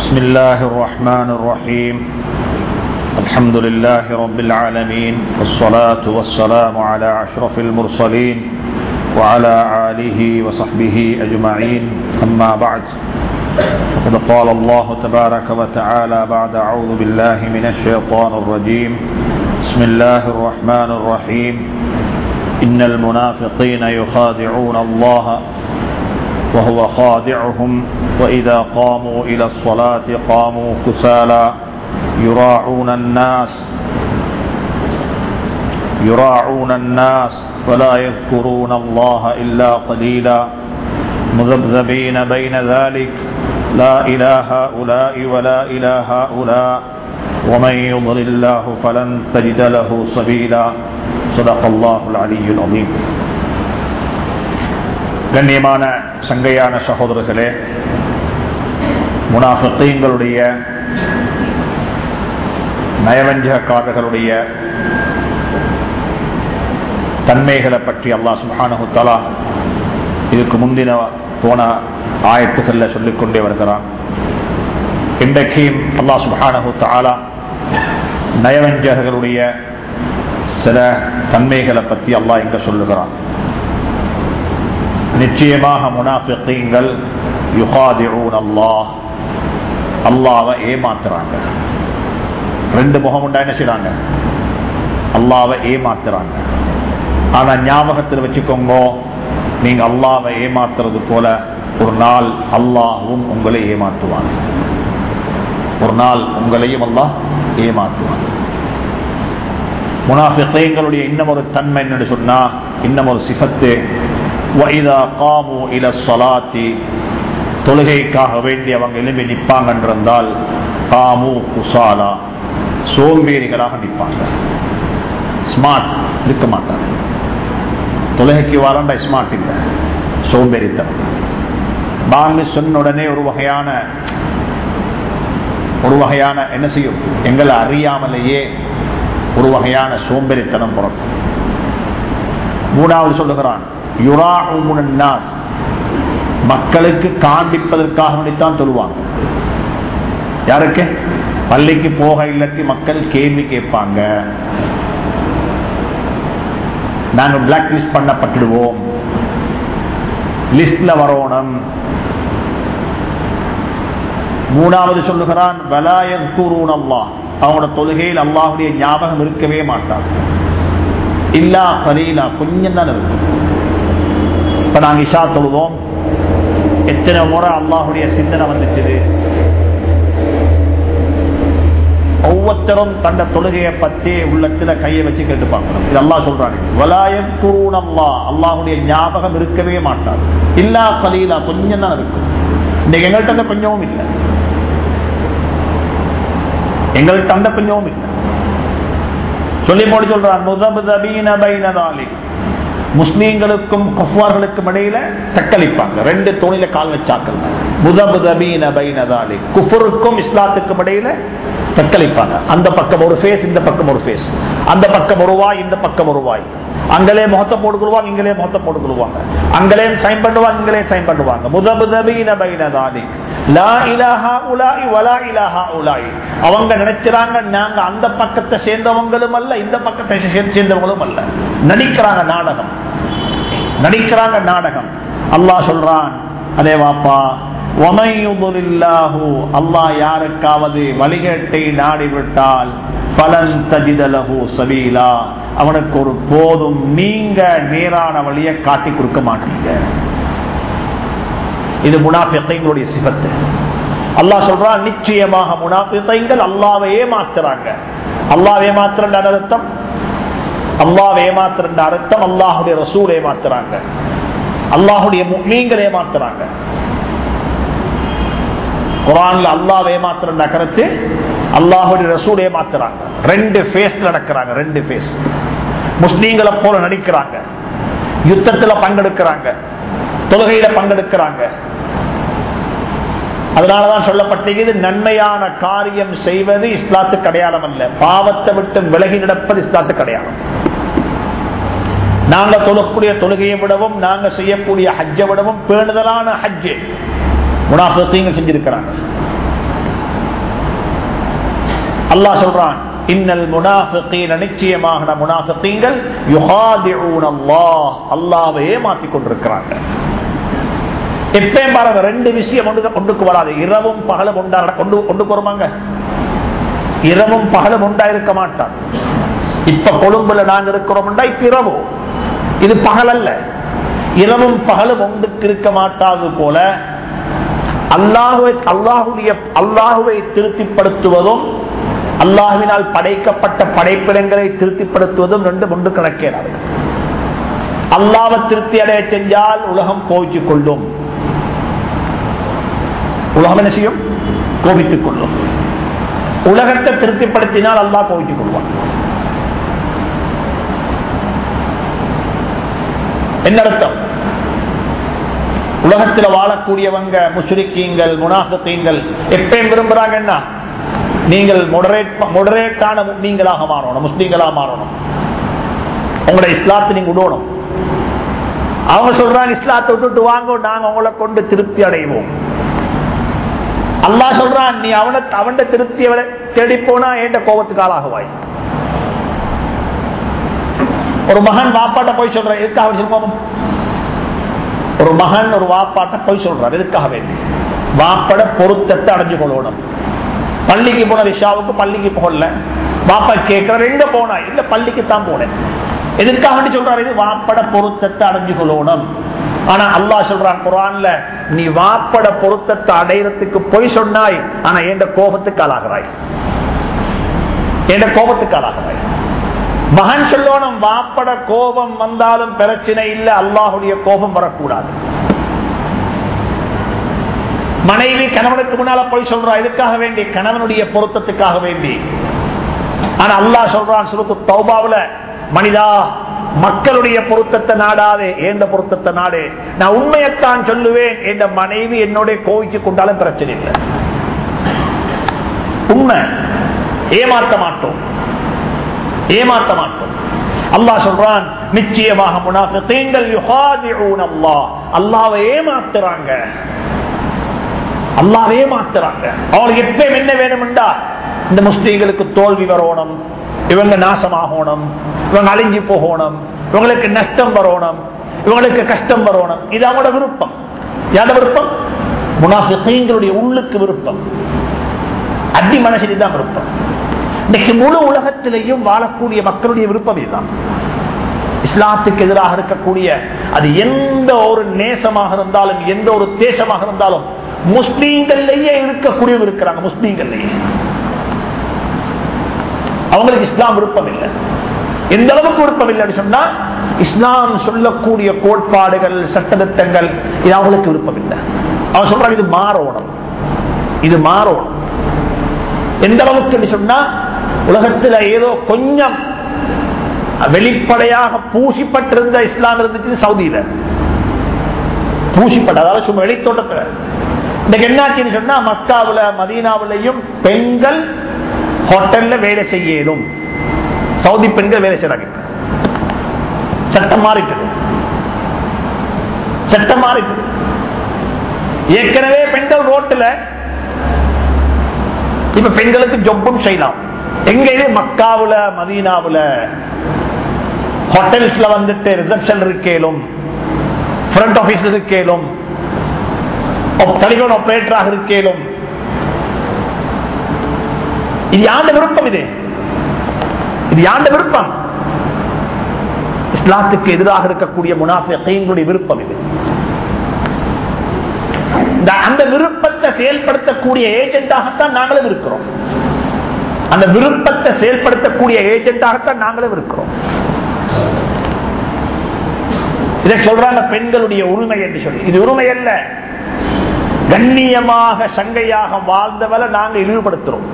بسم الله الرحمن الرحيم الحمد لله رب العالمين والصلاة والسلام على أشرف المرسلين وعلى آله وصحبه أجمعين أما بعد فقد قال الله تبارك وتعالى بعد أعوذ بالله من الشيطان الرجيم بسم الله الرحمن الرحيم إن المنافقين يخادعون الله وهو خادعهم وإذا قاموا إلى الصلاة قاموا كسالى يراعون الناس يراعون الناس ولا يذكرون الله إلا قليلا مذبذبين بين ذلك لا إلى هؤلاء ولا إلى هؤلاء ومن يضل الله فلن تجد له سبيلا صدق الله العلي العظيم கண்ணியமான சங்கையான சகோதரர்களே முனாஃபித்தீங்களுடைய நயவஞ்சகக்காரர்களுடைய தன்மைகளை பற்றி அல்லாஹ் சுபானு தலா இதுக்கு முந்தின போன ஆயத்துகளில் சொல்லிக்கொண்டே வருகிறான் இன்றைக்கும் அல்லாஹ் சுபானு தாலா நயவஞ்சகர்களுடைய சில தன்மைகளை பற்றி அல்லாஹ் இங்க சொல்லுகிறான் நிச்சயமாக முனாஃபித்தீங்கள் யுகாதிரூன் அல்லாஹ் அல்லாவை ஏமாத்துறாங்க ரெண்டு முகம் உண்டா என்ன செய்றாங்க அல்லாவை ஏமாத்துறாங்க ஆனா ஞாபகத்தில் வச்சுக்கோங்க நீங்க அல்லாவை ஏமாத்துறது போல ஒரு நாள் அல்லாவும் உங்களை ஏமாற்றுவாங்க ஒரு நாள் உங்களையும் அல்லாஹ் ஏமாற்றுவாங்க முனாஃபித்தீங்களுடைய இன்னும் ஒரு தன்மை என்னன்னு சொன்னா இன்னும் ஒரு சிபத்து வைதா காமு இல சொலாத்தி தொழுகைக்காக வேண்டி அவங்க எழும்பி நிற்பாங்க என்றிருந்தால் காமு குசாலா சோம்பேறிகளாக நிற்பாங்க ஸ்மார்ட் இருக்க மாட்டாங்க தொழுகைக்கு வரண்டா ஸ்மார்ட் இல்லை சோம்பேறித்தனம் பாங்கு சொன்ன உடனே ஒரு வகையான ஒரு வகையான என்ன செய்யும் எங்களை அறியாமலேயே ஒரு வகையான சோம்பேறித்தனம் பிறக்கும் மூணாவது சொல்லுகிறான் யுராஸ் மக்களுக்கு காண்பிப்பதற்காக வேண்டித்தான் சொல்லுவாங்க யாருக்கு பள்ளிக்கு போக இல்லாட்டி மக்கள் கேள்வி கேட்பாங்க நாங்க பிளாக் லிஸ்ட் பண்ணப்பட்டுடுவோம் லிஸ்ட்ல வரணும் மூணாவது சொல்லுகிறான் வலாயன் கூறுவன் அல்லாஹ் அவனோட தொழுகையில் அல்லாஹுடைய ஞாபகம் இருக்கவே மாட்டான் இல்லா கலீலா கொஞ்சம் தான் இருக்கும் இப்ப நாங்க இஷா தொழுவோம் எத்தனை முறை அல்லாஹுடைய சிந்தனை வந்துச்சு ஒவ்வொருத்தரும் தந்த தொழுகையை பத்தி உள்ளத்துல கையை வச்சு கேட்டு பார்க்கணும் இது அல்லா சொல்றாங்க வலாயம் குருன் அல்லா அல்லாஹுடைய ஞாபகம் இருக்கவே மாட்டார் இல்லா கலீலா கொஞ்சம் தான் இருக்கும் இன்னைக்கு எங்கள்கிட்ட அந்த கொஞ்சமும் இல்லை எங்கள்கிட்ட அந்த கொஞ்சமும் இல்லை சொல்லி போட்டு சொல்றான் முஸ்லீம்களுக்கும் குஃபார்களுக்கும் இடையில தக்களிப்பாங்க ரெண்டு தோணில கால் வச்சாக்கள் முதபுதபீனபைனதாலி குஃபருக்கும் இஸ்லாத்துக்கும் இடையில தக்களிப்பாங்க அந்த பக்கம் ஒரு ஃபேஸ் இந்த பக்கம் ஒரு ஃபேஸ் அந்த பக்கம் ஒரு வாய் இந்த பக்கம் ஒரு வாய் அங்களே முகத்தை போட்டுக்கொள்வாங்க இங்களே முகத்தை போட்டுக்கொள்வாங்க அங்களே சைன் பண்ணுவாங்க இங்களே சைன் பண்ணுவாங்க முதபுதபீனபைனதாலி லா இலாஹா உலாய் வலா இலாஹா உலாய் அவங்க நினைக்கிறாங்க நாங்க அந்த பக்கத்தை சேர்ந்தவங்களும் அல்ல இந்த பக்கத்தை சேர்ந்தவங்களும் அல்ல நடிக்கிறாங்க நாடகம் நடிக்கிறாங்க நாடகம் அல்லாஹ் சொல்றான் அதே வாப்பா அல்லாஹ் யாருக்காவது வழிகேட்டை நாடிவிட்டால் பலன் தஜிதலகு சபீலா அவனுக்கு ஒரு போதும் நீங்க நேரான வழியை காட்டி கொடுக்க மாட்டீங்க இது முனாஃபியங்களுடைய சிபத்து அல்லாஹ் சொல்றான் நிச்சயமாக முனாஃபியங்கள் அல்லாவை ஏமாத்துறாங்க அல்லாஹ் ஏமாத்துற அர்த்தம் அல்லாஹ் ஏமாத்துற அர்த்தம் அல்லாஹுடைய ரசூல் ஏமாத்துறாங்க அல்லாஹுடைய நீங்கள் ஏமாத்துறாங்க குரான்ல அல்லாஹ் ஏமாத்துற கருத்து அல்லாஹுடைய ரசூல் ஏமாத்துறாங்க ரெண்டு பேஸ் நடக்கிறாங்க ரெண்டு பேஸ் முஸ்லீம்களை போல நடிக்கிறாங்க யுத்தத்துல பங்கெடுக்கிறாங்க தொழுகையில பங்கெடுக்கிறாங்க அதனாலதான் சொல்லப்பட்டது நன்மையான காரியம் செய்வது இஸ்லாத்துக்கு அடையாளம் அல்ல பாவத்தை விட்டு விலகி நடப்பது இஸ்லாத்துக்கு அடையாளம் நாங்க தொழக்கூடிய தொழுகையை விடவும் நாங்க செய்யக்கூடிய ஹஜ்ஜை விடவும் பேணுதலான ஹஜ்ஜு முனாஃபித்தீங்க செஞ்சிருக்கிறாங்க அல்லாஹ் சொல்றான் இன்னல் முனாஃபிகீன நிச்சயமாக முனாஃபிகீன்கள் யுஹாதிஊன அல்லாஹ் அல்லாஹ்வை ஏமாத்திக் கொண்டிருக்கிறாங்க எப்பயும் பாருங்க ரெண்டு விஷயம் ஒன்று ஒன்றுக்கு வராது இரவும் பகலும் உண்டா கொண்டு கொண்டு போறோமாங்க இரவும் பகலும் உண்டா இருக்க மாட்டான் இப்ப கொழும்புல நாங்க இருக்கிறோம்டா இப்ப இரவு இது பகல் அல்ல இரவும் பகலும் ஒன்றுக்கு இருக்க மாட்டாது போல அல்லாஹுவை அல்லாஹுடைய அல்லாஹுவை திருப்திப்படுத்துவதும் அல்லாஹுவினால் படைக்கப்பட்ட படைப்பிடங்களை திருப்திப்படுத்துவதும் ரெண்டு ஒன்று கணக்கேறாது அல்லாவை திருப்தி அடைய செஞ்சால் உலகம் கோவிச்சுக் கொள்ளும் உலகம் என்ன செய்யும் கோபித்துக் கொள்ளும் உலகத்தை திருப்திப்படுத்தினால் அல்லாஹ் கோவித்துக் கொள்வான் என்ன அர்த்தம் உலகத்தில் வாழக்கூடியவங்க முஷ்ரிக்கீங்கள் முனாஃபத்தீங்கள் எப்பயும் விரும்புறாங்க என்ன நீங்கள் மொடரேட்டான நீங்களாக மாறணும் முஸ்லீம்களாக மாறணும் உங்களோட இஸ்லாத்தை நீங்க விடணும் அவங்க சொல்றாங்க இஸ்லாத்தை விட்டுட்டு வாங்க நாங்க உங்களை கொண்டு திருப்தி அடைவோம் அல்லா சொல்றான் நீ அவனை அவன் திருப்தி தேடி போனா ஏண்ட கோபத்துக்கு ஆளாகுவாய் ஒரு மகன் வாப்பாட்ட போய் சொல்ற எதுக்காக அவன் கோபம் ஒரு மகன் ஒரு வாப்பாட்ட போய் சொல்றார் எதுக்காக வேண்டி வாப்பட பொருத்தத்தை அடைஞ்சு கொள்ளணும் பள்ளிக்கு போன ரிஷாவுக்கு பள்ளிக்கு போகல வாப்பா கேட்கிற எங்க போனா இல்ல பள்ளிக்கு தான் போனேன் எதுக்காக வேண்டி சொல்றாரு இது வாப்பட பொருத்தத்தை அடைஞ்சு கொள்ளணும் ஆனா அல்லா சொல்றான் குரான்ல நீ வாப்பட பொருத்தத்தை அடையறதுக்கு பொய் சொன்னாய் ஆனா எந்த கோபத்துக்கு ஆளாகிறாய் எந்த கோபத்துக்கு ஆளாகிறாய் மகன் சொல்லணும் வாப்பட கோபம் வந்தாலும் பிரச்சனை இல்லை அல்லாஹுடைய கோபம் வரக்கூடாது மனைவி கணவனுக்கு முன்னால போய் சொல்றா இதுக்காக வேண்டி கணவனுடைய பொருத்தத்துக்காக வேண்டி ஆனா அல்லாஹ் சொல்றான் சுருத்து தௌபாவுல மனிதா மக்களுடைய பொருத்தத்தை நாடாதே ஏண்ட பொருத்தத்தை நாடு நான் உண்மையத்தான் சொல்லுவேன் என்ற மனைவி என்னோட கோவிச்சு கொண்டாலும் பிரச்சனை இல்லை உண்மை ஏமாற்ற மாட்டோம் ஏமாற்ற மாட்டோம் அல்லாஹ் சொல்றான் நிச்சயமாக முனாஃபிகீன்கள் யுஹாதிஊன அல்லாஹ் அல்லாஹ்வை ஏமாத்துறாங்க அல்லாஹ்வை ஏமாத்துறாங்க அவங்களுக்கு எப்பயும் என்ன வேணும்டா இந்த முஸ்லீம்களுக்கு தோல்வி வரணும் இவங்க நாசமாகணும் இவங்க அழிஞ்சு போகணும் இவங்களுக்கு நஷ்டம் வரணும் இவங்களுக்கு கஷ்டம் வரணும் இது அவங்களோட விருப்பம் யாரோட விருப்பம் முனாஃபிகீன்களுடைய உள்ளுக்கு விருப்பம் அடி மனசில் தான் விருப்பம் இன்னைக்கு முழு உலகத்திலேயும் வாழக்கூடிய மக்களுடைய விருப்பம் இதுதான் இஸ்லாத்துக்கு எதிராக இருக்கக்கூடிய அது எந்த ஒரு நேசமாக இருந்தாலும் எந்த ஒரு தேசமாக இருந்தாலும் முஸ்லீம்கள்லயே இருக்கக்கூடிய இருக்கிறாங்க முஸ்லீம்கள்லயே அவங்களுக்கு இஸ்லாம் விருப்பம் இல்லை எந்த அளவுக்கு விருப்பம் இல்லைன்னு சொன்னா இஸ்லாம் சொல்லக்கூடிய கோட்பாடுகள் சட்டத்திட்டங்கள் இது அவங்களுக்கு விருப்பம் இல்லை அவன் சொல்றாங்க இது மாறணும் இது மாறணும் எந்த அளவுக்கு சொன்னா உலகத்துல ஏதோ கொஞ்சம் வெளிப்படையாக பூசிப்பட்டிருந்த இஸ்லாம் இருந்துச்சு சவுதியில பூசிப்பட்ட அதாவது சும்மா வெளித்தோட்டத்துல இன்னைக்கு என்னாச்சுன்னு சொன்னா மக்காவுல மதீனாவிலையும் பெண்கள் ஹோட்டல்ல வேலை செய்யணும் சவுதி பெண்கள் வேலை செய்யறாங்க சட்டம் மாறிட்டது சட்டம் மாறிட்டது ஏற்கனவே பெண்கள் ரோட்டுல இப்ப பெண்களுக்கு ஜொப்பும் செய்யலாம் எங்க இது மக்காவுல மதீனாவுல ஹோட்டல்ஸ்ல வந்துட்டு ரிசப்ஷன் இருக்கேலும் ஃப்ரண்ட் ஆபீஸ் இருக்கேலும் டெலிபோன் ஆபரேட்டராக இருக்கேலும் இது யாண்ட விருப்பம் இது இது யாண்ட விருப்பம் இஸ்லாத்துக்கு எதிராக இருக்கக்கூடிய முனாஃபிகளுடைய விருப்பம் இது அந்த விருப்பத்தை செயல்படுத்தக்கூடிய ஏஜென்டாகத்தான் நாங்களும் இருக்கிறோம் அந்த விருப்பத்தை செயல்படுத்தக்கூடிய ஏஜென்டாகத்தான் நாங்களும் இருக்கிறோம் இதை சொல்றாங்க பெண்களுடைய உரிமை என்று சொல்லி இது உரிமை அல்ல கண்ணியமாக சங்கையாக வாழ்ந்தவரை நாங்க இழிவுபடுத்துறோம்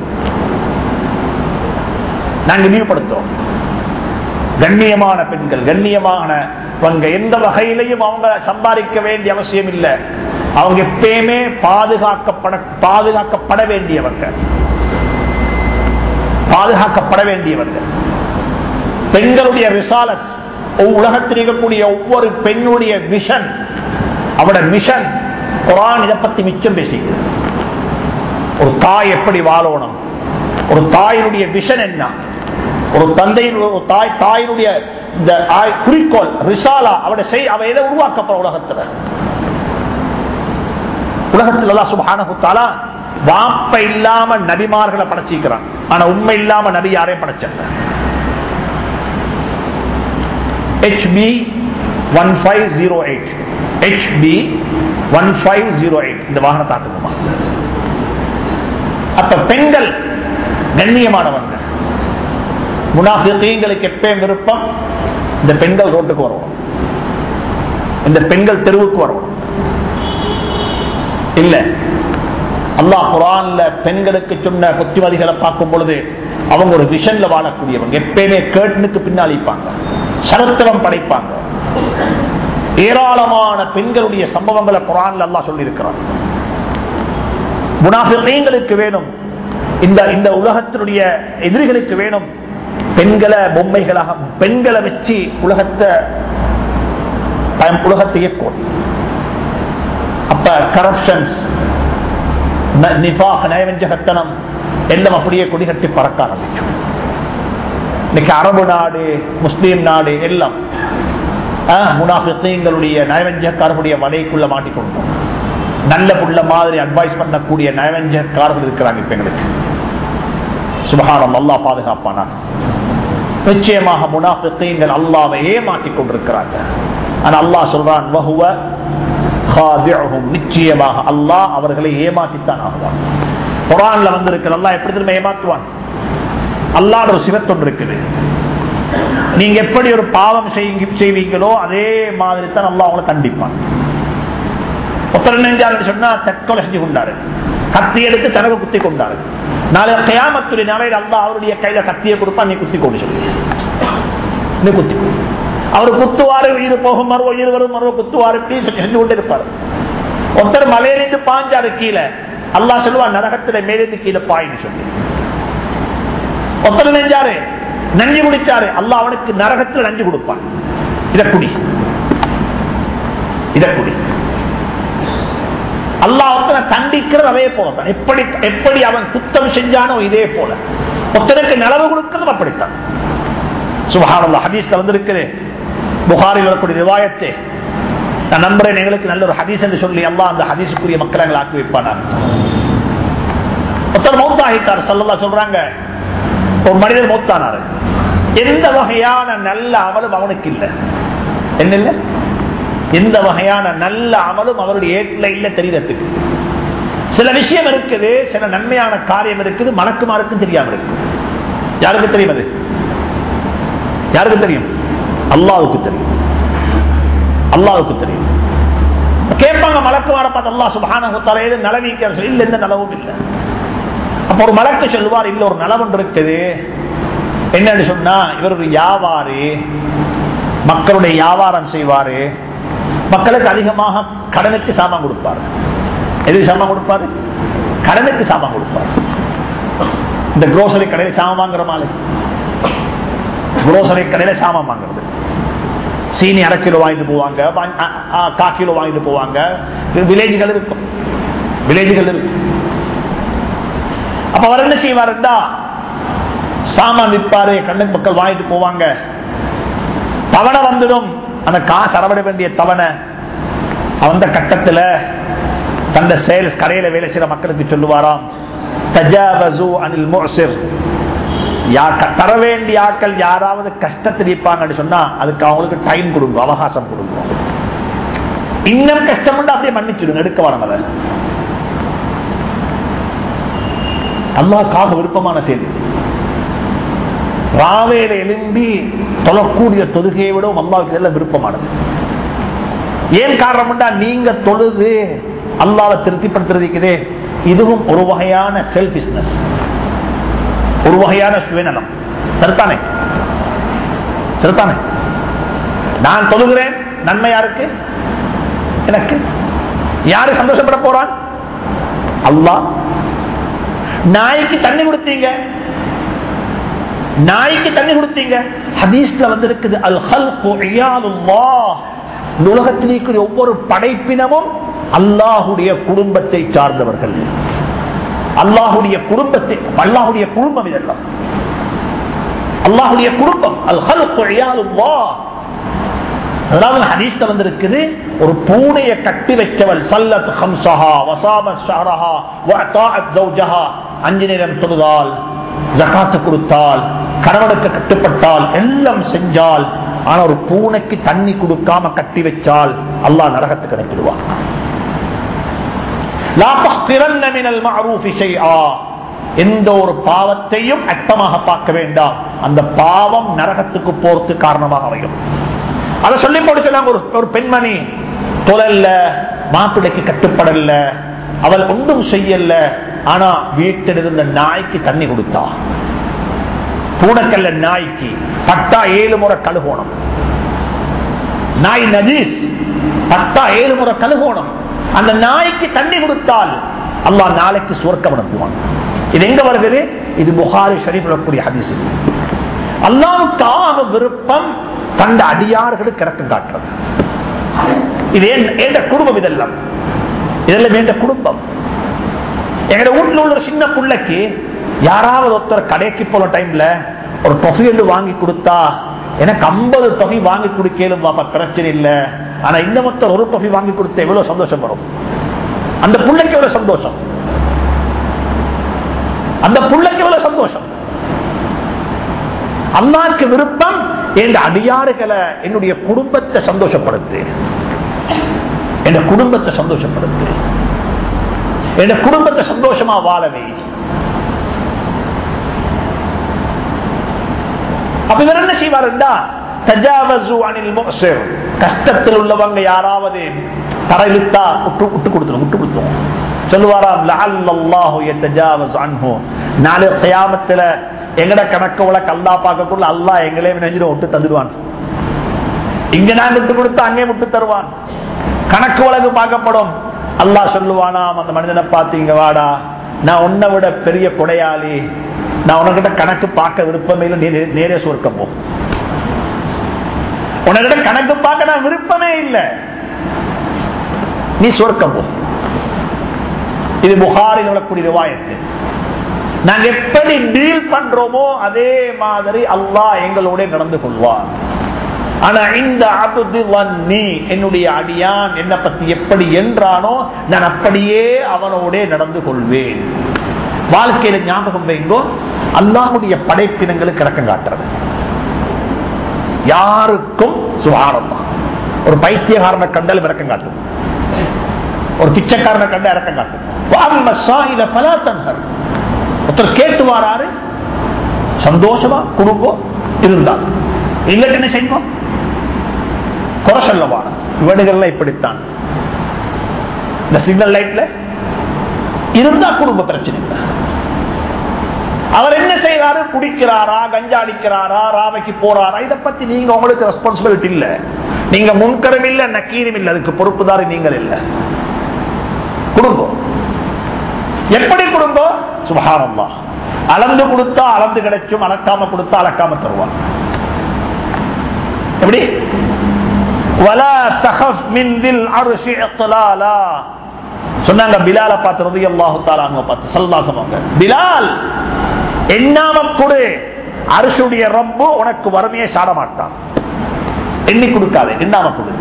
நாங்க இழிவுபடுத்துறோம் கண்ணியமான பெண்கள் கண்ணியமானவங்க எந்த வகையிலையும் அவங்க சம்பாதிக்க வேண்டிய அவசியம் இல்லை அவங்க எப்பயுமே பாதுகாக்கப்பட பாதுகாக்கப்பட வேண்டியவங்க பாதுகாக்கப்பட வேண்டியவர்கள் பெண்களுடைய ரிசாலத் உலகத்தில் இருக்கக்கூடிய ஒவ்வொரு பெண்ணுடைய மிஷன் அவட மிஷன் குரான் இதை பத்தி மிச்சம் பேசிக்கிறது ஒரு தாய் எப்படி வாழணும் ஒரு தாயினுடைய விஷன் என்ன ஒரு தந்தையின் ஒரு தாய் தாயினுடைய இந்த ஆய்- குறிக்கோள் ரிசாலா அவட செய் அவ எதை உருவாக்கப்பட உலகத்துல உலகத்தில் அல்லாஹ் சுப்ஹானஹு தஆலா வாப்ப இல்லாம நபிமார்களை படைச்சிக்கிறான் ஆனா உண்மை இல்லாம நபி யாரையும் படைச்சல HB 1508 HB 1508 இந்த வாகனத்தை ஆட்டுமா அப்ப பெண்கள் கண்ணியமானவங்க முனாஃபிகளுக்கு எப்பயும் விருப்பம் இந்த பெண்கள் ரோட்டுக்கு வரணும் இந்த பெண்கள் தெருவுக்கு வரணும் இல்ல அல்லாஹ் குரான்ல பெண்களுக்கு சொன்ன புத்திமதிகளை பார்க்கும் பொழுது அவங்க ஒரு விஷன்ல வாழக்கூடியவங்க எப்பயுமே கேட்டுனுக்கு பின்னாளிப்பாங்க சரித்திரம் படைப்பாங்க ஏராளமான பெண்களுடைய சம்பவங்களை குரான்ல அல்லாஹ் சொல்லியிருக்கிறான் முனாஃபிகளுக்கு வேணும் இந்த இந்த உலகத்தினுடைய எதிரிகளுக்கு வேணும் பெண்களை பொம்மைகளாக பெண்களை வச்சு உலகத்தை உலகத்தை இயக்கும் அப்ப கரப்ஷன்ஸ் நிஃபாக் நயவஞ்சகத்தனம் எல்லாம் அப்படியே கொடிகட்டி பறக்க ஆரம்பிக்கும் இன்னைக்கு அரபு நாடு முஸ்லீம் நாடு எல்லாம் முனாஃபிகளுடைய நயவஞ்சக்காரர்களுடைய வலைக்குள்ள மாட்டிக்கொண்டோம் நல்ல புள்ள மாதிரி அட்வைஸ் பண்ணக்கூடிய நயவஞ்சக்காரர்கள் இருக்கிறாங்க இப்ப எங்களுக்கு சுபகானம் அல்லா பாதுகாப்பானா நிச்சயமாக முனாஃபிகள் அல்லாவை ஏமாற்றிக் கொண்டிருக்கிறாங்க ஆனா அல்லாஹ் சொல்றான் வஹுவ خادعهم நிச்சயமாக அல்லாஹ் அவர்களை ஏமாற்றித்தான் ஆகுவான் குரான்ல வந்திருக்கிற அல்லாஹ் எப்படி திரும்ப ஏமாற்றுவான் அல்லாட ஒரு சிவத்தொன்று இருக்குது நீங்க எப்படி ஒரு பாவம் செய்வீங்க- செய்வீங்களோ அதே மாதிரி தான் அல்லாஹ் அவங்களை கண்டிப்பான் ஒருத்தர் நெஞ்சாரு சொன்னா தற்கொலை செஞ்சு கொண்டாரு கத்தி எடுத்து தனக்கு குத்தி கொண்டாரு நாளை கயாமத்துடைய நாளையில் அல்லாஹ் அவருடைய கையில கத்தியை கொடுப்பா நீ குத்தி கொண்டு சொல்லி நீ குத்தி கொடு. அவர் குத்துவாரு உயிர் போகும் மறுவ உயிர் வரும் மறுவ குத்துவாரு இப்படி செஞ்சு செஞ்சு கொண்டு இருப்பாரு ஒருத்தர் மலையிலிருந்து பாஞ்சாரு கீழே அல்லாஹ் சொல்லுவான் நரகத்துல மேலிருந்து கீழே பாயின்னு சொல்லி ஒருத்தர் நெஞ்சாரு நஞ்சு குடிச்சாரு அல்லாஹ் அவனுக்கு நரகத்துல நஞ்சு கொடுப்பான் இத குடி இத குடி அல்லாஹ் ஒருத்தனை தண்டிக்கிறது அதே போலதான் எப்படி எப்படி அவன் குத்தம் செஞ்சானோ இதே போல ஒருத்தனுக்கு நலவு கொடுக்கிறது அப்படித்தான் சுபஹானல்லாஹ் ஹதீஸ்ல வந்திருக்குது புகாரில் வரக்கூடிய ரிவாயத்தை நான் நம்புறேன் எங்களுக்கு நல்ல ஒரு ஹதீஸ் என்று சொல்லி அல்லாஹ் அந்த ஹதீஸுக்குரிய மக்களை எங்களை ஆக்கி வைப்பானார் ஒருத்தர் மௌத்தாகிட்டார் சொல்லலா சொல்றாங்க ஒரு மனிதர் மௌத்தானாரு எந்த வகையான நல்ல அமலும் அவனுக்கு இல்லை என்ன இல்லை எந்த வகையான நல்ல அமலும் அவருடைய ஏட்டில் இல்லை தெரியறதுக்கு சில விஷயம் இருக்குது சில நன்மையான காரியம் இருக்குது மலக்குமாருக்கும் தெரியாம இருக்கு யாருக்கு தெரியும் அது யாருக்கு தெரியும் அல்லாவுக்கு தெரியும் அல்லாவுக்கு தெரியும் கேட்பாங்க மலக்குமார பார்த்து அல்லா சுபான தலையில நலவீக்க இல்ல எந்த நலவும் இல்லை அப்ப ஒரு மலக்கு சொல்லுவார் இல்ல ஒரு நலவன் இருக்குது என்னன்னு சொன்னா இவர் ஒரு வியாபாரி மக்களுடைய வியாபாரம் செய்வாரு மக்களுக்கு அதிகமாக கடனுக்கு சாமான் கொடுப்பாரு எது சாமான் கொடுப்பாரு கடனுக்கு சாமான் கொடுப்பாரு இந்த குரோசரி கடையில் சாமான் வாங்குற மாதிரி குரோசரி கடையில சாமான் வாங்குறது சீனி அரை கிலோ வாங்கிட்டு போவாங்க வாங்கி- அ- அ- கா கிலோ வாங்கிட்டு போவாங்க வில்லேஜுகள் இருக்கும் வில்லேஜுகள் இருக்கும் அப்ப அவர் என்ன செய்வாருன்னா சாமான் விற்பாரு கண்ணுக்கு மக்கள் வாங்கிட்டு போவாங்க தவணை வந்துடும் அந்த காசு அறவிட வேண்டிய தவணை அந்த கட்டத்துல தந்த சேல்ஸ் கடையில வேலை செய்யற மக்களுக்கு சொல்லுவாராம் தஜாவசு அனில் முஅசிர் யா- க- தர வேண்டிய ஆட்கள் யாராவது கஷ்டத்தில் இருப்பாங்கன்னு சொன்னா அதுக்கு அவங்களுக்கு டைம் கொடுங்க அவகாசம் கொடுங்க இன்னும் கஷ்டம் உண்டு அப்படியே மன்னிச்சிடுங்க எடுக்க வரமத அல்லாஹ்க்காக விருப்பமான செய்தி ராவேல எழும்பி தொழக்கூடிய தொழுகையை விட அல்லாவுக்கு இதெல்லாம் விருப்பமானது ஏன் காரணம்டா நீங்க தொழுது அல்லாவை திருப்திப்படுத்துறதுக்குதே இதுவும் ஒரு வகையான செல்பிஸ்னஸ் ஒரு வகையான சுயநலம் சரித்தானே சரித்தானே நான் தொழுகிறேன் நன்மை யாருக்கு எனக்கு யாரு சந்தோஷப்பட போறான் அல்லாஹ் நாய்க்கு தண்ணி கொடுத்தீங்க நாய்க்கு தண்ணி கொடுத்தீங்க ஹதீஸ்ல வந்து இருக்குது அல் ஹல்கு இயாலுல்லாஹ் இந்த உலகத்தில் இருக்கிற ஒவ்வொரு படைப்பினமும் அல்லாஹுடைய குடும்பத்தை சார்ந்தவர்கள் அல்லாஹுடைய குடும்பத்தை அல்லாஹுடைய குடும்பம் இதெல்லாம் அல்லாஹுடைய குடும்பம் அல் ஹல்கு இயாலுல்லாஹ் அதாவது ஹதீஸ்ல வந்திருக்குது ஒரு பூனையை கட்டி வைக்கவள் சல்லத் ஹம்சஹா வசாமத் ஷஹரஹா வஅதாஅத் ஜௌஜஹா அஞ்சு நேரம் தொழுதால் ஜகாத்து கொடுத்தால் கணவனுக்கு கட்டுப்பட்டால் எல்லாம் செஞ்சால் ஆனா ஒரு பூனைக்கு தண்ணி கொடுக்காம கட்டி வச்சால் அல்லாஹ் நரகத்துக்கு அனுப்பிடுவான் லா தஹ்கிரன்ன மினல் மஅரூஃபி ஷைஆ எந்த ஒரு பாவத்தையும் அட்டமாக பார்க்க வேண்டாம் அந்த பாவம் நரகத்துக்கு போறதுக்கு காரணமாக அமையும் அதை சொல்லி போட்டு ஒரு ஒரு பெண்மணி தொழல்ல மாப்பிள்ளைக்கு கட்டுப்படல அவள் ஒன்றும் செய்யல ஆனா வீட்டில் இருந்த நாய்க்கு தண்ணி கொடுத்தா பூனக்கல்ல நாய்க்கு பட்டா ஏழு முறை கழுகோணம் நாய் நஜீஸ் பட்டா ஏழு முறை கழுகோணம் அந்த நாய்க்கு தண்ணி கொடுத்தால் அல்லாஹ் நாளைக்கு சுவர்க்கம் அனுப்புவான் இது எங்க வருகிறது இது புகாரி ஷரீப் வரக்கூடிய ஹதீஸ் அல்லாவுக்காக விருப்பம் தந்த அடியார்களுக்கு இறக்கம் காட்டுறது இது எந்த குடும்பம் இதெல்லாம் இதெல்லாம் வேண்ட குடும்பம் எங்க வீட்டுல உள்ள ஒரு சின்ன பிள்ளைக்கு யாராவது ஒருத்தர் கடைக்கு போன டைம்ல ஒரு தொகை என்று வாங்கி கொடுத்தா எனக்கு ஐம்பது தொகை வாங்கி கொடுக்கலும் பாப்பா பிரச்சனை இல்லை ஆனா இந்த மொத்தம் ஒரு தொகை வாங்கி கொடுத்த எவ்வளவு சந்தோஷம் வரும் அந்த பிள்ளைக்கு எவ்வளவு சந்தோஷம் அந்த பிள்ளைக்கு எவ்வளவு சந்தோஷம் அல்லாக்கு விருப்பம் என் அடியாறுகளை என்னுடைய குடும்பத்தை சந்தோஷப்படுத்து என் குடும்பத்தை சந்தோஷப்படுத்து என் குடும்பத்தை சந்தோஷமா வாழவே அப்ப இவர் என்ன செய்வாருண்டா கஷ்டத்தில் உள்ளவங்க யாராவது தரையிலுத்தா விட்டு விட்டு கொடுத்துரும் விட்டு கொடுத்துரும் சொல்லுவாராம் நாளை கயாமத்துல எங்கட கணக்கு உலக அல்லா பார்க்கக்குள்ள அல்லா எங்களே நினைஞ்சிடும் விட்டு தந்துடுவான் இங்க நான் விட்டு கொடுத்து அங்கே விட்டு தருவான் கணக்கு உலகு பார்க்கப்படும் அல்லா சொல்லுவானாம் அந்த மனிதனை பார்த்தீங்க வாடா நான் உன்னை விட பெரிய கொடையாளி நான் உனக்கிட்ட கணக்கு பார்க்க விருப்பமே இல்லை நேரே சுருக்கம் போ உனக்கிட்ட கணக்கு பார்க்க நான் விருப்பமே இல்லை நீ சுருக்கம் போ இது புகாரில் உள்ளக்கூடிய ரிவாயத்து நாங்க எப்படி டீல் பண்றோமோ அதே மாதிரி அல்லாஹ் எங்களோட நடந்து கொள்வார் ஆனா இந்த அபுது வன்னி என்னுடைய அடியான் என்னை பத்தி எப்படி என்றானோ நான் அப்படியே அவனோட நடந்து கொள்வேன் வாழ்க்கையில ஞாபகம் வைங்கோ அல்லாஹுடைய படைப்பினங்களுக்கு இறக்கம் காட்டுறது யாருக்கும் சுகாரமா ஒரு பைத்தியகாரனை கண்டாலும் இறக்கம் காட்டும் ஒரு பிச்சைக்காரனை கண்ட இறக்கம் காட்டும் பல தன்கள் ஒருத்தர் கேட்டு வாராரு சந்தோஷமா குடும்பம் இருந்தால் எங்களுக்கு என்ன செய்வோம் குறை சொல்லவான வீடுகள்ல இப்படித்தான் இந்த சிக்னல் லைட்ல இருந்தா குடும்ப பிரச்சனை இல்லை அவர் என்ன செய்யறாரு குடிக்கிறாரா கஞ்சா அடிக்கிறாரா ராவைக்கு போறாரா இதை பத்தி நீங்க உங்களுக்கு ரெஸ்பான்சிபிலிட்டி இல்ல நீங்க முன்கரம் இல்ல நக்கீரும் இல்ல அதுக்கு பொறுப்புதாரி நீங்கள் இல்ல குடும்பம் எப்படி குடும்பம் சுபகாரம்மா அளந்து கொடுத்தா அளந்து கிடைச்சும் அளக்காம கொடுத்தா அளக்காம தருவான் எப்படி வலா தஹப் மின் தில் அர்ஷி இத்லாலா சொன்னாங்க பிலால பார்த்து ரதி அல்லாஹு தாலாங்க பார்த்து சல்லாசமாங்க பிலால் எண்ணாம கொடு அரசுடைய ரப்பு உனக்கு வறுமையை சாட மாட்டான் எண்ணி கொடுக்காது எண்ணாம கொடு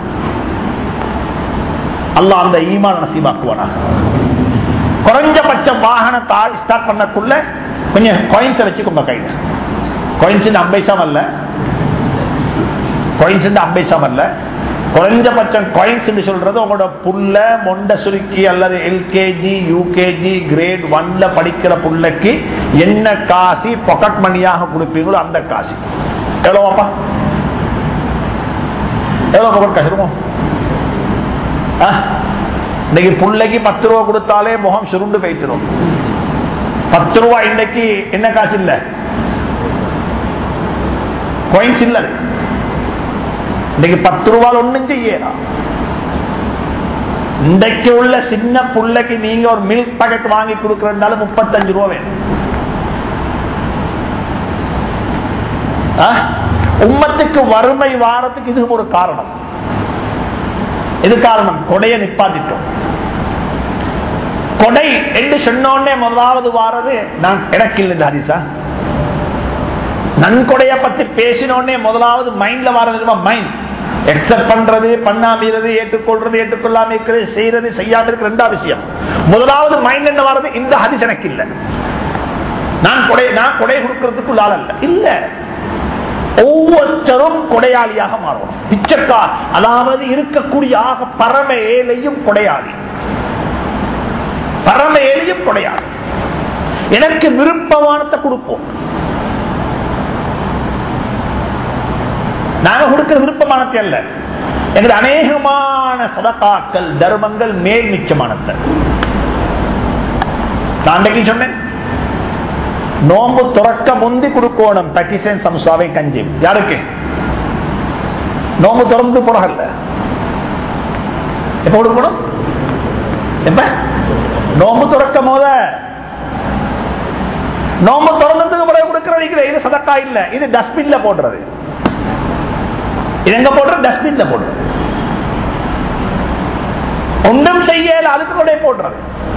அல்லாஹ் அந்த ஈமான நசீபாக்குவானாக குறைஞ்சபட்ச வாகனத்தை ஸ்டார்ட் பண்ணக்குள்ள கொஞ்சம் காயின்ஸை வச்சுக்கோங்க கையில காயின்ஸ் அம்பைசாம் அல்ல காயின்ஸ் அம்பைசாம் அல்ல குறைஞ்சபட்சம் காயின்ஸ் சொல்றது உங்களோட புல்ல மொண்ட சுருக்கி அல்லது எல்கேஜி யூகேஜி கிரேட் ஒன்ல படிக்கிற புள்ளைக்கு என்ன காசி பாக்கெட் மணியாக கொடுப்பீங்களோ அந்த காசு எவ்வளோப்பா எவ்வளோ பாக்கெட் காசு இருக்கும் இன்னைக்கு பிள்ளைக்கு பத்து ரூபா கொடுத்தாலே முகம் சுருண்டு போயிட்டுரும் பத்து ரூபா இன்னைக்கு என்ன காசு இல்ல கோயின்ஸ் இல்ல இன்னைக்கு பத்து ரூபாய் ஒண்ணும் செய்யலாம் இன்றைக்கு உள்ள சின்ன புள்ளைக்கு நீங்க ஒரு மில்க் பாக்கெட் வாங்கி கொடுக்கறதுனால முப்பத்தஞ்சு ரூபா வேணும் உம்மத்துக்கு வறுமை வாரத்துக்கு இது ஒரு காரணம் இது காரணம் கொடைய நிப்பாட்டிட்டோம் கொடை என்று சொன்னோடனே முதலாவது வாரது நான் எனக்கு இல்லை இந்த ஹரிசா நன்கொடைய பத்தி பேசினோடனே முதலாவது மைண்ட்ல வாரது மைண்ட் எக்ஸப்ட் பண்றது பண்ணாமறது ஏற்றுக்கொள்றது ஏற்றுக்கொள்ளாம இருக்கிறது செய்யறது செய்யாம இருக்கிற ரெண்டாவது விஷயம் முதலாவது மைண்ட் என்ன வர்றது இந்த ஹரிஸ் எனக்கு இல்லை நான் கொடை நான் கொடை கொடுக்கறதுக்குள்ள ஆள் அல்ல இல்ல ஒவ்வொருத்தரும் கொடையாளியாக மாறும் பிச்சைக்கார் அதாவது இருக்கக்கூடிய ஆக பரம ஏழையும் கொடையாளி பரம ஏழையும் கொடையாளி எனக்கு விருப்பமானத்தை கொடுப்போம் நாங்க கொடுக்கிற விருப்பமானத்தை அல்ல எங்கள் அநேகமான சதகாக்கள் தர்மங்கள் மேல் மிச்சமானத்தை நான் அன்றைக்கு சொன்னேன் நோம்பு துறக்க முந்தி கொடுக்கணும் பக்கிசன் சம்சாவை கஞ்சி யாருக்கு நோம்பு திறந்து போடல எப்ப கொடுக்கணும் எப்ப நோம்பு துறக்க போத நோம்பு திறந்ததுக்கு பிறகு கொடுக்கிற இது சதக்கா இல்ல இது டஸ்ட்பின்ல போடுறது இது எங்க போடுறது டஸ்ட்பின்ல போடுறது ஒன்றும் செய்யல அதுக்கு கூட போடுறது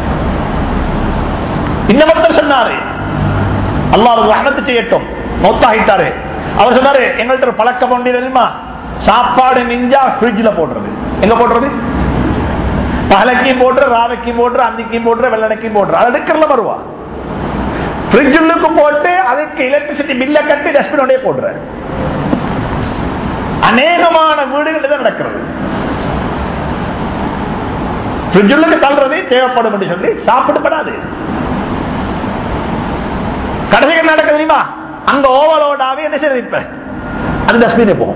இன்னமத்தர் சொன்னாரு அல்லாஹ் ரஹமத்து செய்யட்டும் மொத்தாகிட்டாரு அவர் சொன்னாரு எங்கள்கிட்ட ஒரு பழக்கம் ஒன்று தெரியுமா சாப்பாடு மிஞ்சா ஃப்ரிட்ஜில் போடுறது எங்க போடுறது பகலைக்கும் போட்டு ராவைக்கும் போட்டு அந்திக்கும் போட்டு வெள்ளனைக்கும் போட்டு அது எடுக்கிறல வருவா ஃப்ரிட்ஜுக்கு போட்டு அதுக்கு எலக்ட்ரிசிட்டி பில்ல கட்டி டஸ்ட்பினோடய போடுற அநேகமான வீடுகள் தான் நடக்கிறது ஃப்ரிட்ஜுக்கு தள்ளுறது தேவைப்படும் என்று சொல்லி சாப்பிடப்படாது கடைசிகள் நடக்க தெரியுமா அங்க ஓவலோடாவே என்ன செய்யறது இப்ப அது டஸ்ட்பினே போகும்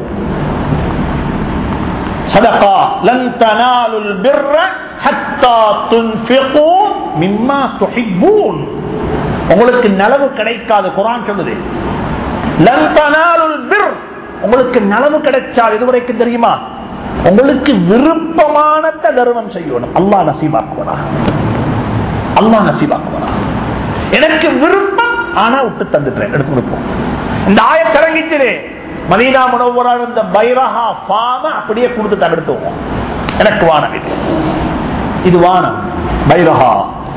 சதகா லன் தனாலுல் பிர்ர ஹத்தா துன்ஃபிகு மிம்மா துஹிப்பூன் உங்களுக்கு நலவு கிடைக்காது குர்ஆன் சொல்லுது லன் தனாலுல் பிர் உங்களுக்கு நலவு கிடைச்சால் இதுவரைக்கும் தெரியுமா உங்களுக்கு விருப்பமான தர்மம் செய்யணும் அல்லாஹ் நசீபாக்குவனா அல்லாஹ் நசீபாக்குவனா எனக்கு விருப்பம் ஆனா விட்டு தந்துட்டேன் எடுத்து கொடுப்போம் இந்த ஆயத்திறங்கிச்சு மதீனா முனவரா இருந்த பைரஹா ஃபாம அப்படியே கொடுத்து தடுத்துவோம் எனக்கு வானம் இது இது வானம் பைரஹா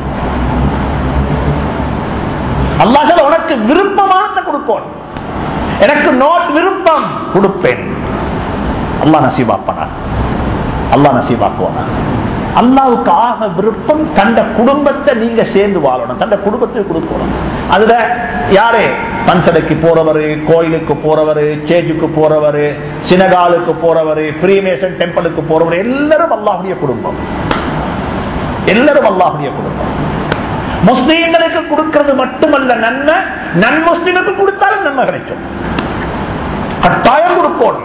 அல்லாஹ் உனக்கு விருப்பமானதை கொடுக்கணும் எனக்கு நோட் விருப்பம் கொடுப்பேன் அல்லாஹ் நசீபாப்பனா அல்லாஹ் நசீபாக்குவானா அல்லாவுக்கு ஆக விருப்பம் தந்த குடும்பத்தை நீங்க சேர்ந்து வாழணும் தந்த குடும்பத்தை கொடுக்கணும் அதுல யாரு பன்சடைக்கு போறவரு கோயிலுக்கு போறவரு சேஜுக்கு போறவரு சினகாலுக்கு போறவரு ஃப்ரீமேசன் டெம்பிளுக்கு போறவரு எல்லாரும் அல்லாஹுடைய குடும்பம் எல்லாரும் அல்லாஹுடைய குடும்பம் முஸ்லீம்களுக்கு கொடுக்கிறது மட்டுமல்ல நன்மை நன் முஸ்லீமுக்கு கொடுத்தாலும் நன்மை கிடைக்கும் கட்டாயம் கொடுக்கணும்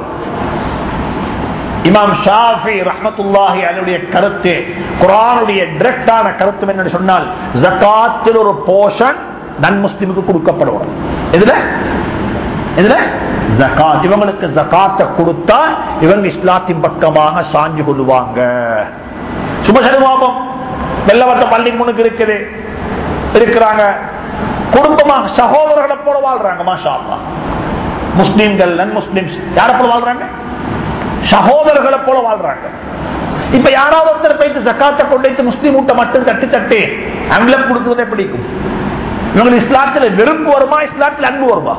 இமாம் ஷாஃபி ரஹமத்துல்லாஹி அதனுடைய கருத்து குரானுடைய டிரெக்டான கருத்து என்ன சொன்னால் ஜக்காத்தில் ஒரு போஷன் நன் முஸ்லிமுக்கு கொடுக்கப்படும் இதுல இதுல ஜக்காத் இவங்களுக்கு ஜக்காத்தை கொடுத்தா இவங்க இஸ்லாத்தின் பக்கமாக சாஞ்சு கொள்வாங்க சுபசரிமாபம் வெள்ளவட்ட பள்ளி முனுக்கு இருக்குது இருக்கிறாங்க குடும்பமாக சகோதரர்களை போல வாழ்றாங்க மாஷா அல்லாஹ். முஸ்லிம்கள் நன் முஸ்லிம்ஸ் யாரை போல வாழ்றாங்க சகோதரர்களை போல வாழ்றாங்க இப்ப யாராவது ஒருத்தர் போயிட்டு ஜக்காத்தை கொண்டு வைத்து முஸ்லீம் ஊட்ட மட்டும் தட்டி தட்டி அங்கிலம் கொடுக்குறதே பிடிக்கும் இவங்களுக்கு இஸ்லாத்துல வெறுப்பு வருமா இஸ்லாத்துல அன்பு வருமா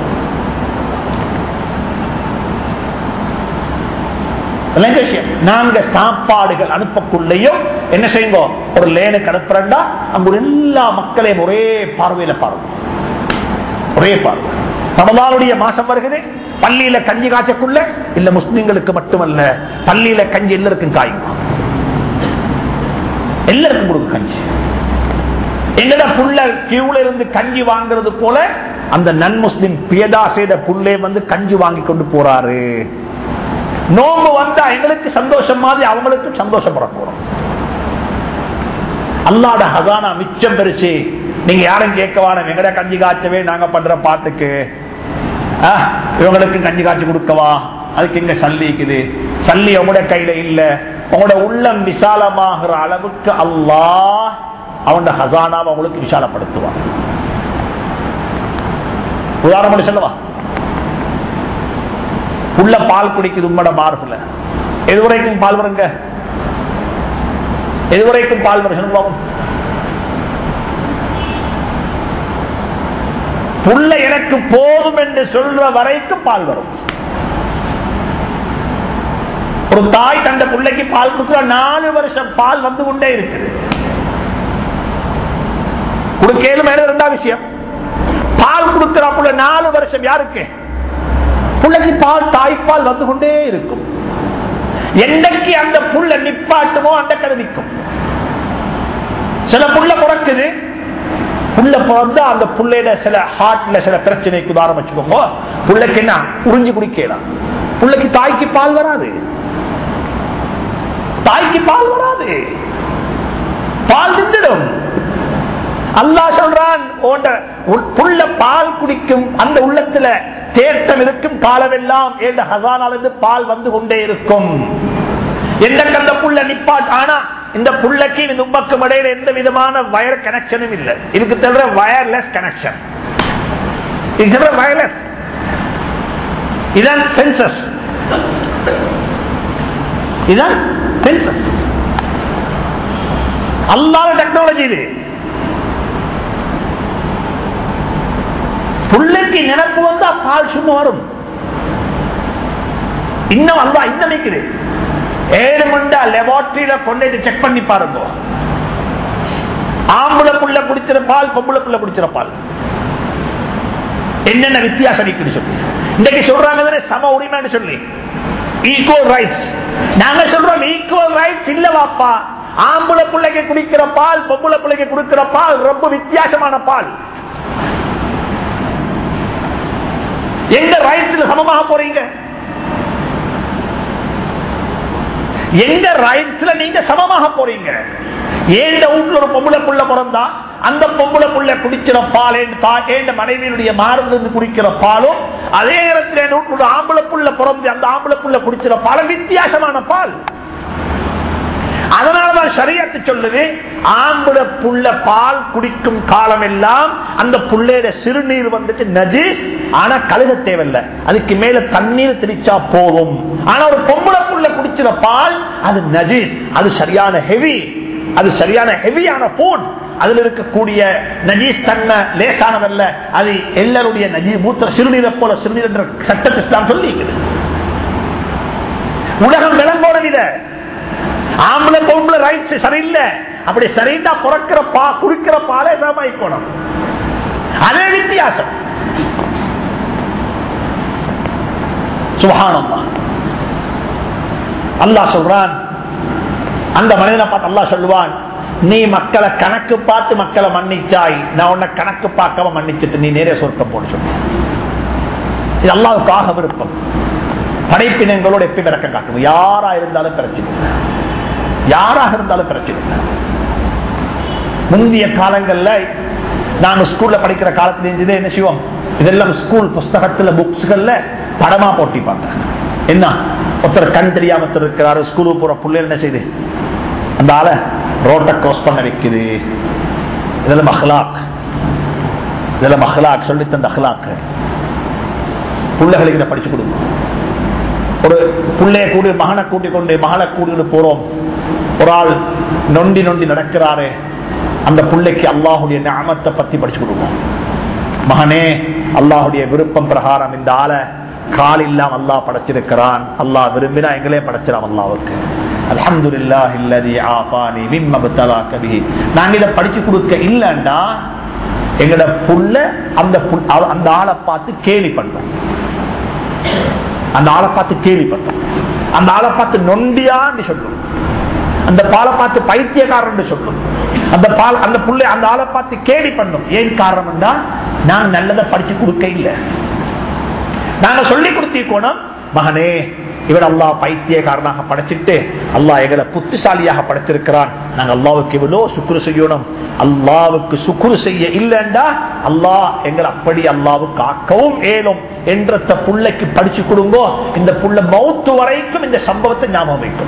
இல்லைங்க விஷயம். நாங்க சாப்பாடுகள் அனுப்பக்குள்ளேயும் என்ன செய்யுங்க ஒரு லேனுக்கு அனுப்புறா அங்க உள்ள எல்லா மக்களையும் ஒரே பார்வையில பாருங்க ஒரே பார்வை ரமலானுடைய மாசம் வருகிறது பள்ளியில கஞ்சி காய்ச்சக்குள்ள இல்ல முஸ்லிம்களுக்கு மட்டுமல்ல பள்ளியில கஞ்சி எல்லாருக்கும் காயும் எல்லாருக்கும் கொடுக்கும் கஞ்சி எங்கட புள்ள கியூல இருந்து கஞ்சி வாங்குறது போல அந்த நன் முஸ்லிம் பியதா செய்த புள்ளே வந்து கஞ்சி வாங்கி கொண்டு போறாரு நோம்பு வந்தா எங்களுக்கு சந்தோஷம் மாதிரி அவங்களுக்கும் சந்தோஷப்பட போறோம் அல்லாட ஹசானா மிச்சம் பெருசு நீங்க யாரும் கேட்க வேணாம் எங்கட கஞ்சி காய்ச்சவே நாங்க பண்ற பாட்டுக்கு ஆ, இவங்களுக்கு கஞ்சி காய்ச்சி கொடுக்கவா அதுக்கு எங்க சல்லி இருக்குது சல்லி உங்களோட கையில இல்ல உங்களோட உள்ளம் விசாலமாகிற அளவுக்கு அல்லாஹ் அவனோட ஹசானாவை உங்களுக்கு விசாலப்படுத்துவான் உதாரணம் சொல்லவா உள்ள பால் குடிக்குது உம்மட மார்புல எதுவரைக்கும் பால் வருங்க எதுவரைக்கும் பால் வரும் சொல்லுங்க பாப்போம். புள்ள எனக்கு போதும் என்று சொல்ற வரைக்கும் பால் வரும் ஒரு தாய் தந்த பிள்ளைக்கு பால் கொடுக்கிற நாலு வருஷம் பால் வந்து கொண்டே இருக்குது கொடுக்கலும் ரெண்டாம் விஷயம் பால் கொடுக்கிற புள்ள நாலு வருஷம் யாருக்கு பிள்ளைக்கு பால் தாய்ப்பால் வந்து கொண்டே இருக்கும் என்னைக்கு அந்த புள்ள நிப்பாட்டுமோ அந்த கடை நிற்கும் சில புள்ள பிறக்குது புள்ள பிறந்தா அந்த புள்ளையில சில ஹார்ட்ல சில பிரச்சனைக்கு உதாரணம் வச்சுக்கோங்க புள்ளைக்கு என்ன உறிஞ்சி குடிக்கலாம் புள்ளைக்கு தாய்க்கு பால் வராது தாய்க்கு பால் வராது பால் நின்றுடும் அல்லா சொல்றான் புள்ள பால் குடிக்கும் அந்த உள்ளத்துல தேட்டம் இருக்கும் காலமெல்லாம் என்ற ஹசானாலிருந்து பால் வந்து கொண்டே இருக்கும் எந்த அந்த புள்ள நிப்பாட் ஆனா இந்த புள்ளக்கு இந்த உமக்கும் இடையில எந்த விதமான வயர் கனெக்ஷனும் இல்லை இதுக்கு தவிர வயர்லெஸ் கனெக்ஷன் இது தவிர வயர்லெஸ் இதான் சென்சஸ் இதான் சென்சஸ் அல்லாத டெக்னாலஜி இது புள்ளைக்கு நினைப்பு வந்தா பால் சும்மா வரும் இன்னும் அல்லா இன்னும் நிற்குது ஏழு மண்டா லெபார்டரியில கொண்டு செக் பண்ணி பாருங்க ஆம்பளை புள்ள குடிச்சிற பால் பொம்பளை புள்ள குடிச்சிற பால் என்னென்ன வித்தியாசம் இருக்குது சொல்லி இன்னைக்கு சொல்றாங்க சம உரிமைன்னு சொல்லி ஈக்குவல் ரைட்ஸ் நாங்க சொல்றோம் ஈக்குவல் ரைட்ஸ் இல்ல வாப்பா ஆம்பளை பிள்ளைக்கு குடிக்கிற பால் பொம்பளை பிள்ளைக்கு குடிக்கிற பால் ரொம்ப வித்தியாசமான பால் எங்க ரைட்ஸ்ல சமமாக போறீங்க எங்க ரைட்ஸ்ல நீங்க சமமாக போறீங்க ஏண்ட வீட்டுல ஒரு பொம்பளை புள்ள பிறந்தா அந்த பொம்பளை புள்ள குடிக்கிற பால் ஏண்ட மனைவியினுடைய மாறுந்து குடிக்கிற பாலும் அதே நேரத்தில் ஆம்பளை புள்ள பிறந்து அந்த ஆம்பளை புள்ள குடிக்கிற பாலும் வித்தியாசமான பால் அதனாலதான் சரியத்து சொல்லுது ஆம்பளை புள்ள பால் குடிக்கும் காலம் எல்லாம் அந்த புள்ளையில சிறுநீர் வந்துட்டு நஜீஸ் ஆனா கழுக தேவையில்லை அதுக்கு மேல தண்ணீர் திரிச்சா போதும் ஆனா ஒரு பொம்பளை புள்ள குடிச்சிற பால் அது நஜீஸ் அது சரியான ஹெவி அது சரியான ஹெவியான போன் அதுல இருக்கக்கூடிய நஜீஸ் தன்மை லேசானதல்ல அது எல்லாருடைய நஜீஸ் மூத்த சிறுநீரை போல சிறுநீர் என்ற சட்டத்தை சொல்லி உலகம் விளங்கோட வித ஆம்பளை பொம்பளை ரைட்ஸ் சரியில்லை அப்படி சரிந்தா பிறக்கிற பா குடிக்கிற பாலே சமாளிக்கணும் அதே வித்தியாசம் சுகானம்மா அல்லாஹ் சொல்றான் அந்த மனிதனை பார்த்து அல்லாஹ் சொல்லுவான் நீ மக்களை கணக்கு பார்த்து மக்களை மன்னிச்சாய் நான் உன்னை கணக்கு பார்க்காம மன்னிச்சுட்டு நீ நேரே சொர்க்கம் போட சொன்ன இது அல்லாவுக்காக விருப்பம் படைப்பினங்களோட எப்பயும் விளக்கம் காட்டணும் யாரா இருந்தாலும் பிரச்சனை இல்லை யாராக இருந்தாலும் பிரச்சனை இல்லை முந்தைய காலங்கள்ல நாங்க ஸ்கூல்ல படிக்கிற காலத்துல இருந்தது என்ன செய்வோம் இதெல்லாம் ஸ்கூல் புஸ்தகத்துல புக்ஸ்கள்ல படமா போட்டி பார்த்தேன் என்ன ஒருத்தர் கண் தெரியாம ஒருத்தர் இருக்கிறாரு ஸ்கூலுக்கு போற பிள்ளை என்ன செய்யுது அந்த ஆளை ரோட்டை கிராஸ் பண்ண வைக்குது இதெல்லாம் மஹ்லாக் இதெல்லாம் மஹ்லாக் சொல்லி தந்த அஹ்லாக் பிள்ளைகளுக்கு இதை படிச்சு கொடுக்கும் ஒரு பிள்ளைய கூடி மகனை கூட்டிக் கொண்டு மகளை கூட்டிட்டு போறோம் ஒரு ஆள் நொண்டி நொண்டி நடக்கிறாரு அந்த பிள்ளைக்கு அல்லாஹுடைய ஞாபகத்தை பத்தி படிச்சு கொடுப்போம் மகனே அல்லாஹுடைய விருப்பம் பிரகாரம் இந்த ஆளை கால் இல்லாம அல்லாஹ் படைச்சிருக்கிறான் அல்லாஹ் விரும்பினா எங்களே படைச்சிடாம் அல்லாவுக்கு அல்ஹம்துலில்லாஹ் இல்லதி ஆஃபானி மிம்ம பத்தலாக பிஹி நாங்க இதை படிச்சு கொடுக்க இல்லைன்னா எங்களோட புள்ள அந்த புல்- அவ- அந்த ஆளை பார்த்து கேலி பண்றோம் அந்த ஆளை பார்த்து கேலி பண்றோம் அந்த ஆளை பார்த்து நொண்டியான்னு சொல்றோம் அந்த பாலை பார்த்து பைத்தியக்காரன் சொல்லும் அந்த பால் அந்த புள்ளை அந்த ஆளை பார்த்து கேலி பண்ணும் ஏன் காரணம் தான் நான் நல்லதை படிச்சு கொடுக்க இல்லை நாங்க சொல்லி கொடுத்திருக்கோம் மகனே இவர் அல்லாஹ் பைத்தியக்காரனாக படைச்சிட்டு அல்லாஹ் எங்களை புத்திசாலியாக படைச்சிருக்கிறான் நாங்க அல்லாவுக்கு எவ்வளவு சுக்குரு செய்யணும் அல்லாவுக்கு சுக்குரு செய்ய இல்லைண்டா அல்லாஹ் எங்களை அப்படி அல்லாவுக்கு ஆக்கவும் ஏலும் என்ற புள்ளைக்கு படிச்சு கொடுங்கோ இந்த புள்ள மௌத்து வரைக்கும் இந்த சம்பவத்தை ஞாபகம் வைக்கும்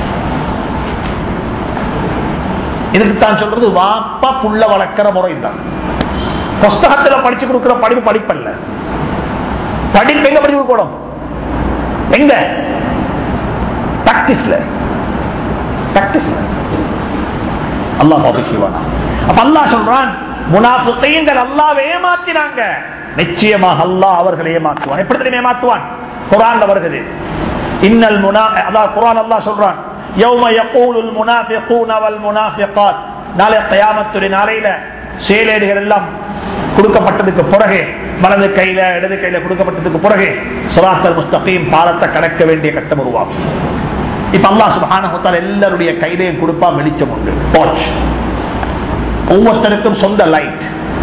இதுக்கு தான் சொல்றது வாப்பா புள்ள வளர்க்கிற முறை தான் புஸ்தகத்துல படிச்சு கொடுக்கிற படிப்பு படிப்பல்ல படிப்பு எங்க படிச்சு கொடுக்கணும் எங்க பிராக்டிஸ்ல பிராக்டிஸ்ல அல்லாஹ் தௌஃபீக் செய்வானா அப்ப அல்லாஹ் சொல்றான் முனாஃபிகீன்கள் அல்லாஹ்வை ஏமாத்தினாங்க நிச்சயமாக அல்லாஹ் அவர்களை ஏமாற்றுவான் எப்படி தெரியுமா ஏமாற்றுவான் குரான்ல வருகிறது இன்னல் முனா அதாவது குரான் அல்லாஹ் சொல்றான் யௌம யகூலுல் முனாஃபிகூன வல் முனாஃபிகாத் நாளை கயாமத்துடைய நாளையில செயலேடுகள் எல்லாம் கொடுக்கப்பட்டதுக்கு பிறகு வலது கையில இடது கையில கொடுக்கப்பட்டதுக்கு பிறகு சுராத்தல் முஸ்தகீம் பாலத்தை கடக்க வேண்டிய கட்டம் உருவாகும் இப்ப அல்லா சுபான எல்லாருடைய கையிலையும் கொடுப்பா வெளிச்சம் உண்டு டார்ச் ஒவ்வொருத்தருக்கும் சொந்த லைட்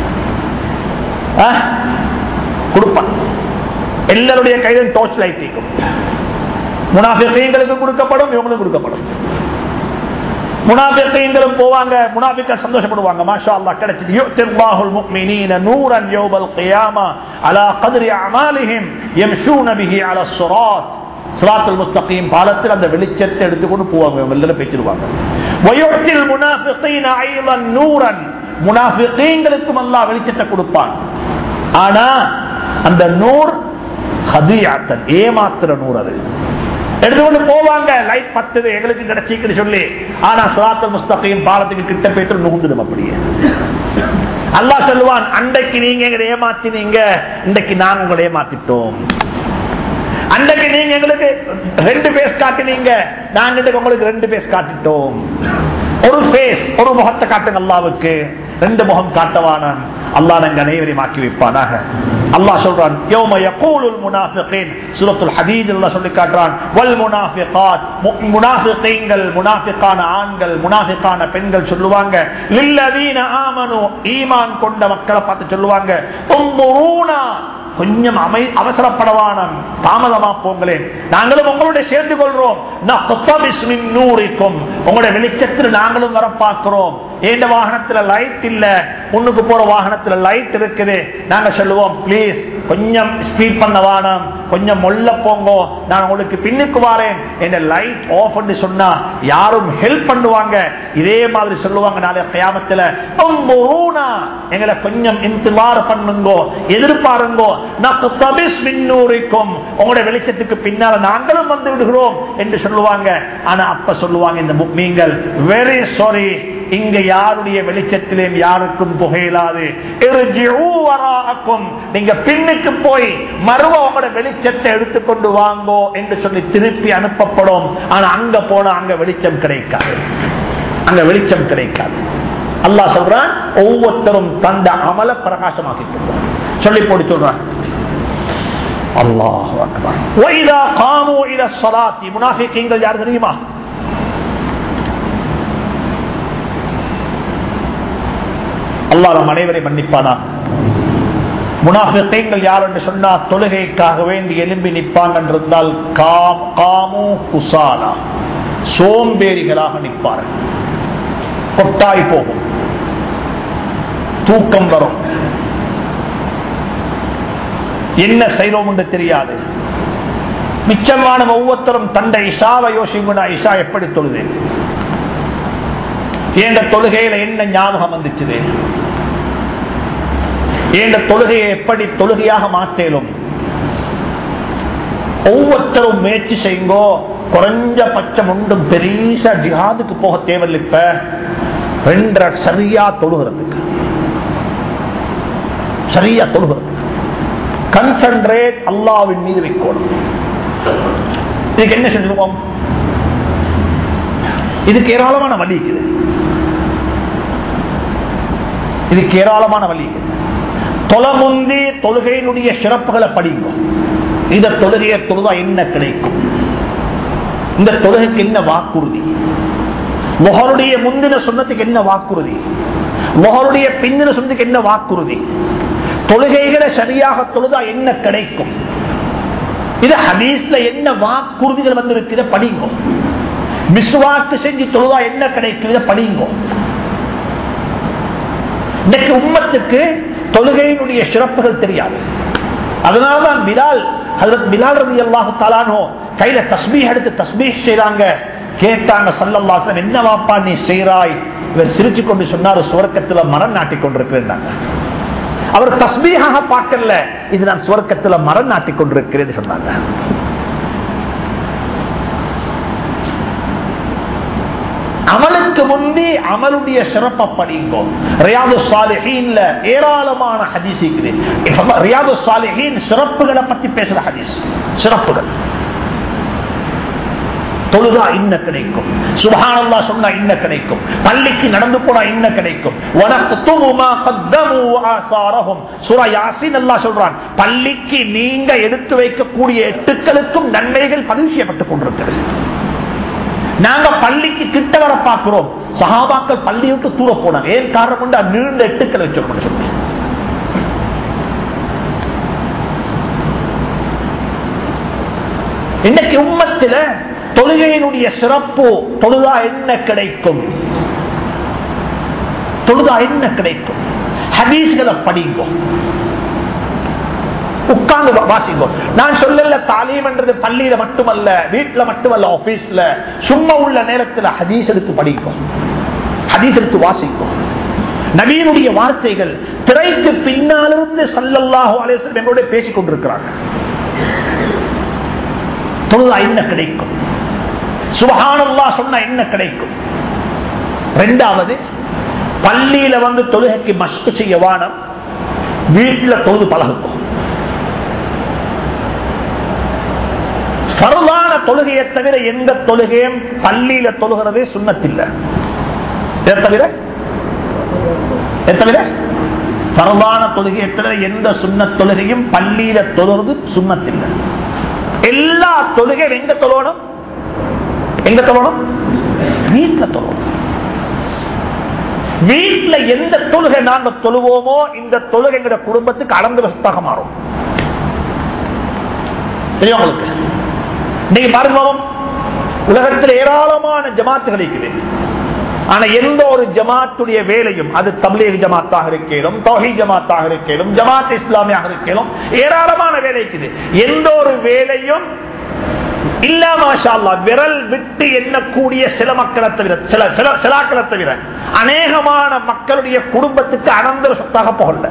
கொடுப்பான் எல்லாருடைய கையிலும் டார்ச் லைட் இருக்கும் முனாஃபிகளுக்கு கொடுக்கப்படும் இவங்களுக்கு கொடுக்கப்படும் முனாபிகளும் போவாங்க முனாபிக்கள் சந்தோஷப்படுவாங்க மாஷா அல்லாஹ் கிடைச்சிட்டு யுத்தில்லாஹுல் முஃமினீன நூரன் யௌமல் கியாமா அலா கத்ரி அமாலிஹிம் யம்ஷூன பிஹி அலா ஸிராத் சிராத்துல் முஸ்தகீம் பாலத்தில் அந்த வெளிச்சத்தை எடுத்துக்கொண்டு போவாங்க வெளில பேசிடுவாங்க வயுத்தில் முனாஃபிகீன ஐலன் நூரன் முனாஃபிகீங்களுக்கும் அல்லாஹ் வெளிச்சத்தை கொடுப்பான் ஆனா அந்த நூர் ஹதியாத்தன் ஏமாத்துற நூர் அது எடுத்துக்கொண்டு போவாங்க லைட் பத்துது எங்களுக்கு கிடைச்சிக்குன்னு சொல்லி ஆனா சுராத்தல் முஸ்தகையும் பாலத்துக்கு கிட்ட போயிட்டு நுகுந்துடும் அப்படியே அல்லா சொல்லுவான் அன்றைக்கு நீங்க எங்களை ஏமாத்தினீங்க இன்றைக்கு நாங்க உங்களை ஏமாத்திட்டோம் அன்றைக்கு நீங்க எங்களுக்கு ரெண்டு பேஸ் காட்டினீங்க நாங்க இன்றைக்கு உங்களுக்கு ரெண்டு பேஸ் காட்டிட்டோம் ஒரு பேஸ் ஒரு முகத்தை காட்டுங்க அல்லாவுக்கு ரெண்டு முகம் காட்டவான அல்லா நாங்க அனைவரையும் ஆக்கி வைப்பானாக அல்லாஹ் சொல்றான் யௌம யகூலுல் முனாஃபிகீன் சூரத்துல் ஹதீஜ் அல்லாஹ் சொல்லி காட்டுறான் வல் முனாஃபிகாத் முனாஃபிகீன்கள் முனாஃபிகான ஆண்கள் முனாஃபிகான பெண்கள் சொல்லுவாங்க லில்லதீன ஆமனு ஈமான் கொண்ட மக்களை பார்த்து சொல்லுவாங்க உம்முரூனா கொஞ்சம் அமை அவசரப்படவானம் தாமதமா போங்களேன் நாங்களும் உங்களோட சேர்ந்து கொள்றோம் நூறிக்கும் உங்களுடைய வெளிச்சத்தில் நாங்களும் வர பார்க்கிறோம் ஏண்ட வாகனத்துல லைட் இல்ல முன்னுக்கு போற வாகனத்துல லைட் இருக்குது நாங்க சொல்லுவோம் பிளீஸ் கொஞ்சம் ஸ்பீட் பண்ண வானம் கொஞ்சம் மொல்ல போங்கோ நான் உங்களுக்கு பின்னுக்கு வாரேன் என்ன லைட் ஆஃப் பண்ணி சொன்னா யாரும் ஹெல்ப் பண்ணுவாங்க இதே மாதிரி சொல்லுவாங்க நாளைய கயாமத்துல எங்களை கொஞ்சம் இன்துவார் பண்ணுங்கோ எதிர்பாருங்கோ உங்களுடைய வெளிச்சத்துக்கு பின்னால நாங்களும் வந்து விடுகிறோம் என்று சொல்லுவாங்க ஆனா அப்ப சொல்லுவாங்க இந்த நீங்கள் வெரி சாரி இங்க யாருடைய வெளிச்சத்திலேயும் யாருக்கும் புகையிலாது நீங்க பின்னுக்கு போய் மறுவ உங்களோட வெளிச்சத்தை எடுத்துக்கொண்டு வாங்கோ என்று சொல்லி திருப்பி அனுப்பப்படும் ஆனா அங்க போனா அங்க வெளிச்சம் கிடைக்காது அங்க வெளிச்சம் கிடைக்காது அல்லா சொல்றான் ஒவ்வொருத்தரும் தந்த அமல பிரகாசமாக்கி சொல்லி போட்டு சொல்றான் அல்லாஹ் முனாஃபிக்கீங்கள் யார் தெரியுமா அல்லாஹ் நம் அனைவரை மன்னிப்பானா முனாஃபிக்கீங்கள் யார் என்று சொன்னா தொழுகைக்காக வேண்டி எலும்பி நிற்பாங்க என்றிருந்தால் காமு குசாலா சோம்பேறிகளாக நிற்பார்கள் கொட்டாய் போகும் தூக்கம் வரும் என்ன செய்தோம் என்று தெரியாது மிச்சமான ஒவ்வொருத்தரும் தந்தை இஷாவை யோசிக்குண்டா இஷா எப்படி தொழுதேன் ஏண்ட தொழுகையில என்ன ஞாபகம் வந்துச்சு ஏண்ட தொழுகையை எப்படி தொழுகையாக மாற்றலும் ஒவ்வொருத்தரும் முயற்சி செய்யுங்கோ குறைஞ்சபட்சம் ஒன்றும் பெரிய ஜிஹாதுக்கு போக தேவையில்லை இப்ப ரெண்டரை சரியா தொழுகிறதுக்கு சரியா தொழுகிறதுக்கு கன்சன்ட்ரேட் அல்லாவின் மீது வைக்கணும் இதுக்கு என்ன செஞ்சுருவோம் இதுக்கு ஏராளமான வழி இருக்குது இதுக்கு ஏராளமான வழி இருக்குது தொலமுந்தி தொழுகையினுடைய சிறப்புகளை படிங்க இந்த தொழுகையை தொழுதா என்ன கிடைக்கும் இந்த தொழுகைக்கு என்ன வாக்குறுதி மொஹருடைய முந்தின சொன்னதுக்கு என்ன வாக்குறுதி மொஹருடைய பிந்தின சொன்னதுக்கு என்ன வாக்குறுதி தொழுகைகளை சரியாக தொழுதா என்ன கிடைக்கும் இது ஹதீஸ்ல என்ன வாக்குறுதிகள் வந்து இருக்கிற படிங்க மிஸ்வாக்கு செஞ்சு தொழுதா என்ன கிடைக்கும் இதை படிங்க இன்னைக்கு உம்மத்துக்கு தொழுகையினுடைய சிறப்புகள் தெரியாது அதனால்தான் பிலால் அதற்கு பிலால் ரவி அல்லாஹு தாலானோ கையில தஸ்மீ எடுத்து தஸ்மீ செய்றாங்க கேட்டாங்க சல்லல்லாசன் என்ன வாப்பா நீ செய்றாய் இவர் சிரிச்சு கொண்டு சொன்னாரு சுவர்க்கத்துல மரம் நாட்டி கொண்டிருக்கிறேன் அவர் தஸ்மீகாக பார்க்கல இது நான் சுவர்க்கத்துல மரம் நாட்டி கொண்டிருக்கிறேன் சொன்னாங்க அமலுக்கு அதுக்கு முந்தி அமலுடைய சிறப்பை படிங்கோ ரியாது சாலிஹீன்ல ஏராளமான ஹதீஸ் இருக்குது இப்ப ரியாது சாலிஹீன் சிறப்புகளை பத்தி பேசுற ஹதீஸ் சிறப்புகள் தொழுதா இன்ன கிடைக்கும் சுபஹானல்லா சொன்னா இன்ன கிடைக்கும் பள்ளிக்கு நடந்து போனா இன்ன கிடைக்கும் உனக்கு துமுமா கத்தமு ஆசாரஹும் சூரா யாசின் அல்லாஹ் சொல்றான் பள்ளிக்கு நீங்க எடுத்து வைக்கக்கூடிய எட்டுக்களுக்கும் நன்மைகள் பதிவு செய்யப்பட்டுக் கொண்டிருக்கிறது நாங்க பள்ளிக்கு கிட்ட வர பார்க்கிறோம் சகாபாக்கள் பள்ளி விட்டு தூர போனாங்க ஏன் காரணம் கொண்டு அது நீண்ட எட்டுக்களை வச்சிருக்கணும் சொல்லி இன்னைக்கு உம்மத்தில தொழுகையினுடைய சிறப்பு தொழுதா என்ன கிடைக்கும் தொழுதா என்ன கிடைக்கும் ஹதீஸ்களை படிங்கோ உட்கார்ந்து வாசிங்கோ நான் சொல்லல தாலீம் என்றது பள்ளியில மட்டுமல்ல வீட்டுல மட்டுமல்ல ஆபீஸ்ல சும்மா உள்ள நேரத்தில் ஹதீஸ் எடுத்து படிக்கும் ஹதீஸ் எடுத்து வாசிக்கும் நவீனுடைய வார்த்தைகள் திரைக்கு பின்னாலிருந்து சல்லல்லாஹு அலேசன் எங்களோட பேசிக் கொண்டிருக்கிறாங்க தொழுதா என்ன கிடைக்கும் சுபஹானல்லா சொன்னா என்ன கிடைக்கும் ரெண்டாவது பள்ளியில வந்து தொழுகைக்கு மஸ்கு செய்ய வானம் வீட்டில் தொழுது பழகுக்கும் பரவான தொழுகையை தவிர எந்த தொழுகையும் பள்ளியில தொழுகிறதே சுண்ணத்தில்லை இதை தவிர இதை தவிர பரவான தொழுகையை தவிர எந்த சுண்ண தொழுகையும் பள்ளியில தொழுகிறது சுண்ணத்தில்லை எல்லா தொழுகையும் எங்க தொழணும் எங்க தொழணும் வீட்டுல தொழணும் வீட்டுல எந்த தொழுகை நாங்க தொழுவோமோ இந்த தொழுகை எங்க குடும்பத்துக்கு அளந்து வசத்தாக மாறும் தெரியும் உங்களுக்கு நீங்க பாருங்க உலகத்தில் ஏராளமான ஜமாத்துகள் இருக்குது ஆனா எந்த ஒரு ஜமாத்துடைய வேலையும் அது தமிழக ஜமாத்தாக இருக்கலும் தொகை ஜமாத்தாக இருக்கலும் ஜமாத் இஸ்லாமியாக இருக்கலும் ஏராளமான வேலை இருக்குது எந்த ஒரு வேலையும் இல்ல மாஷா விரல் விட்டு எண்ணக்கூடிய சில மக்களை தவிர சில சில சிலாக்களை தவிர அநேகமான மக்களுடைய குடும்பத்துக்கு அனந்தர சொத்தாக போகல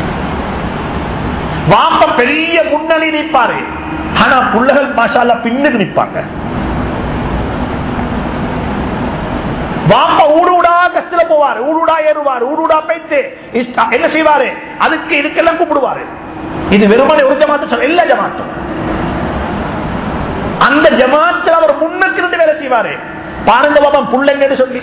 வாப்ப பெரிய முன்னணி நிற்பாரு ஆனா புள்ளகள் மாஷால பின்னுக்கு நிற்பாங்க வாப்ப ஊடுடா கஷ்டல போவாரு ஊடுடா ஏறுவாரு ஊடுடா போயிட்டு என்ன செய்வாரு அதுக்கு இதுக்கெல்லாம் கூப்பிடுவாரு இது வெறுமனை ஒரு ஜமாத்து சொல்ல எல்லா ஜமாத்தும் அந்த ஜமாத்தில் அவர் முன்னுக்கு இருந்து வேலை செய்வாரு பாருங்க பாபா புள்ளைங்கன்னு சொல்லி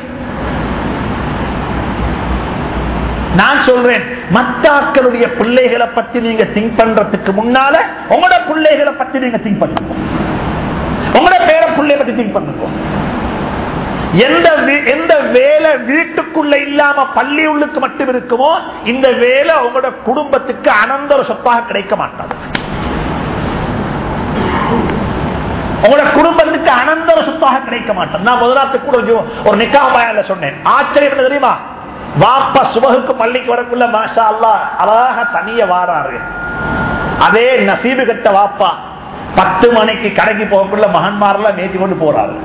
நான் சொல்றேன் மத்தாக்களுடைய பிள்ளைகளை பத்தி நீங்க திங்க் பண்றதுக்கு முன்னால உங்களோட பிள்ளைகளை பத்தி நீங்க திங்க் பண்ணுங்க உங்களோட பேர பிள்ளை பத்தி திங்க் பண்ணுங்க எந்த எந்த வேலை வீட்டுக்குள்ள இல்லாம பள்ளி உள்ளுக்கு மட்டும் இருக்குமோ இந்த வேலை உங்களோட குடும்பத்துக்கு அனந்தர சொத்தாக கிடைக்க மாட்டாது உங்களோட குடும்பத்துக்கு அனந்தர சொத்தாக கிடைக்க மாட்டேன் நான் முதலாத்து கூட ஒரு நிக்கா பயன்ல சொன்னேன் ஆச்சரியம் என்ன தெரியுமா வாப்பா சுபகுக்கு பள்ளிக்கு வரக்குள்ள மாஷா அல்லா அழகாக தனிய வாராரு அதே நசீபு கட்ட வாப்பா பத்து மணிக்கு கடைக்கு போகக்குள்ள மகன்மாரெல்லாம் நேத்தி கொண்டு போறாரு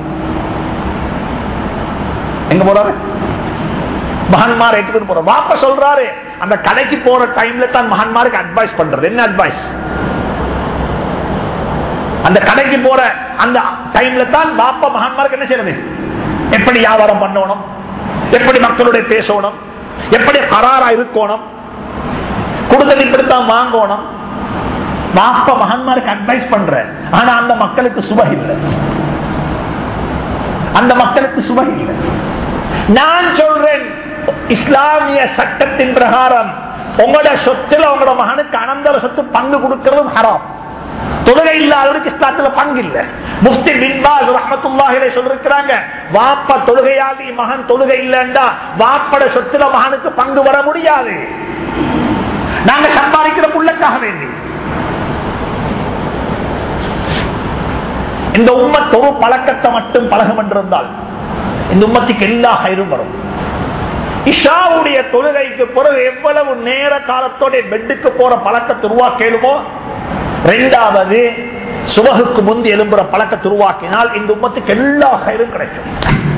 எங்க போறாரு மகன்மார் ஏற்றுக்கொண்டு போற வாப்ப சொல்றாரு அந்த கடைக்கு போற டைம்ல தான் மகன்மாருக்கு அட்வைஸ் பண்றது என்ன அட்வைஸ் அந்த கடைக்கு போற அந்த டைம்ல தான் பாப்பா மகன்மாருக்கு என்ன செய்யறது எப்படி வியாபாரம் பண்ணணும் எப்படி மக்களுடைய பேசணும் எப்படி கராரா இருக்கணும் கொடுத்தது இப்படித்தான் வாங்கணும் பாப்பா மகன்மாருக்கு அட்வைஸ் பண்ற ஆனா அந்த மக்களுக்கு சுப இல்லை அந்த மக்களுக்கு சுப இல்லை நான் சொல்றேன் இஸ்லாமிய சட்டத்தின் பிரகாரம் உங்களோட சொத்துல உங்களோட மகனுக்கு அனந்தர சொத்து பங்கு கொடுக்கிறதும் ஹராம் தொழுகை இல்லாதவருக்கு இஸ்லாத்துல பங்கு இல்ல முஃப்தி பின்பாஸ் ரஹமத்துல்லாஹிலே சொல்லிருக்கிறாங்க வாப்பா தொழுகையாகி மகன் தொழுகை இல்லைண்டா வாப்பட சொத்துல மகனுக்கு பங்கு வர முடியாது நாங்க சம்பாதிக்கிற புள்ளக்காக வேண்டி இந்த உம்மத் ஒரு பழக்கத்தை மட்டும் பழகம் என்றிருந்தால் இந்த உம்மத்துக்கு எல்லா கயிறும் வரும் இஷாவுடைய தொழுகைக்கு பிறகு எவ்வளவு நேர காலத்தோட பெட்டுக்கு போற பழக்கத்தை உருவாக்கலுமோ ரெண்டாவது சுபகுக்கு முந்தி எழும்புற பழக்கத்தை உருவாக்கினால் இந்த உம்மத்துக்கு எல்லா கயிறும் கிடைக்கும்